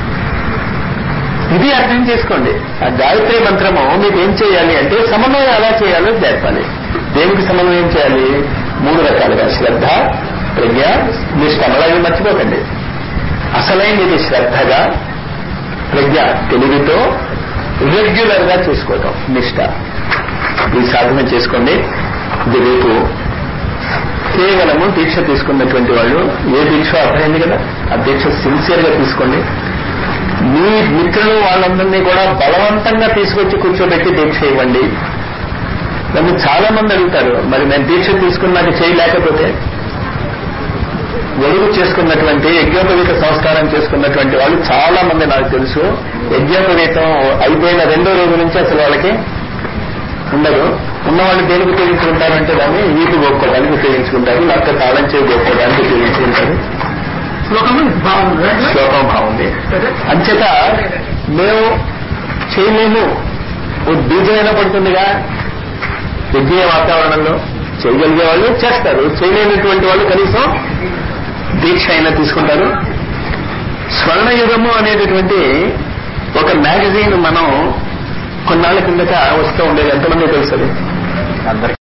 ఇది అర్థం చేసుకోండి ఆ గాయత్రి మంత్రము మీకు ఏం చేయాలి అంటే సమన్వయం ఎలా చేయాలో చెప్పాలి దేనికి సమన్వయం చేయాలి మూడు రకాలుగా శ్రద్ధ ప్రజ్ఞ నిష్ట అలాగే మర్చిపోకండి అసలైనది శ్రద్ధగా ప్రజ్ఞ తెలివితో రెగ్యులర్ గా చేసుకోవటం నిష్ట ఈ సాధన చేసుకోండి ఇది రేపు కేవలము దీక్ష తీసుకున్నటువంటి వాళ్ళు ఏ దీక్ష అర్థమైంది కదా ఆ దీక్ష సిన్సియర్ గా తీసుకోండి మీ మిత్రులు వాళ్ళందరినీ కూడా బలవంతంగా తీసుకొచ్చి కూర్చోబెట్టి దీక్ష ఇవ్వండి నన్ను చాలా మంది అడుగుతారు మరి నేను దీక్ష తీసుకున్నాక చేయలేకపోతే వెలుగు చేసుకున్నటువంటి యజ్ఞోపవీత సంస్కారం చేసుకున్నటువంటి వాళ్ళు చాలా మంది నాకు తెలుసు యజ్ఞోపవీతం అయిపోయిన రెండో రోజు నుంచి అసలు వాళ్ళకి ఉండదు ఉన్నవాళ్ళు దేనికి ఉపయోగించుకుంటారంటే దాన్ని వీపు గోక్కోవడానికి ఉపయోగించుకుంటారు లేకపోతే తాళం చేయి గోక్కోవడానికి ఉపయోగించుకుంటారు శ్లోకము బాగుంది శ్లోకం బాగుంది అంచేత మేము చేయలేము ఓ బీజమైనా పడుతుందిగా యజ్ఞ వాతావరణంలో చేయగలిగే వాళ్ళు చేస్తారు చేయలేనటువంటి వాళ్ళు కనీసం దీక్ష అయినా తీసుకుంటారు స్వర్ణయుగము అనేటటువంటి ఒక మ్యాగజైన్ మనం కొన్నాళ్ళ కిందట వస్తూ ఉండేది ఎంతమంది తెలుసు అది అందరికి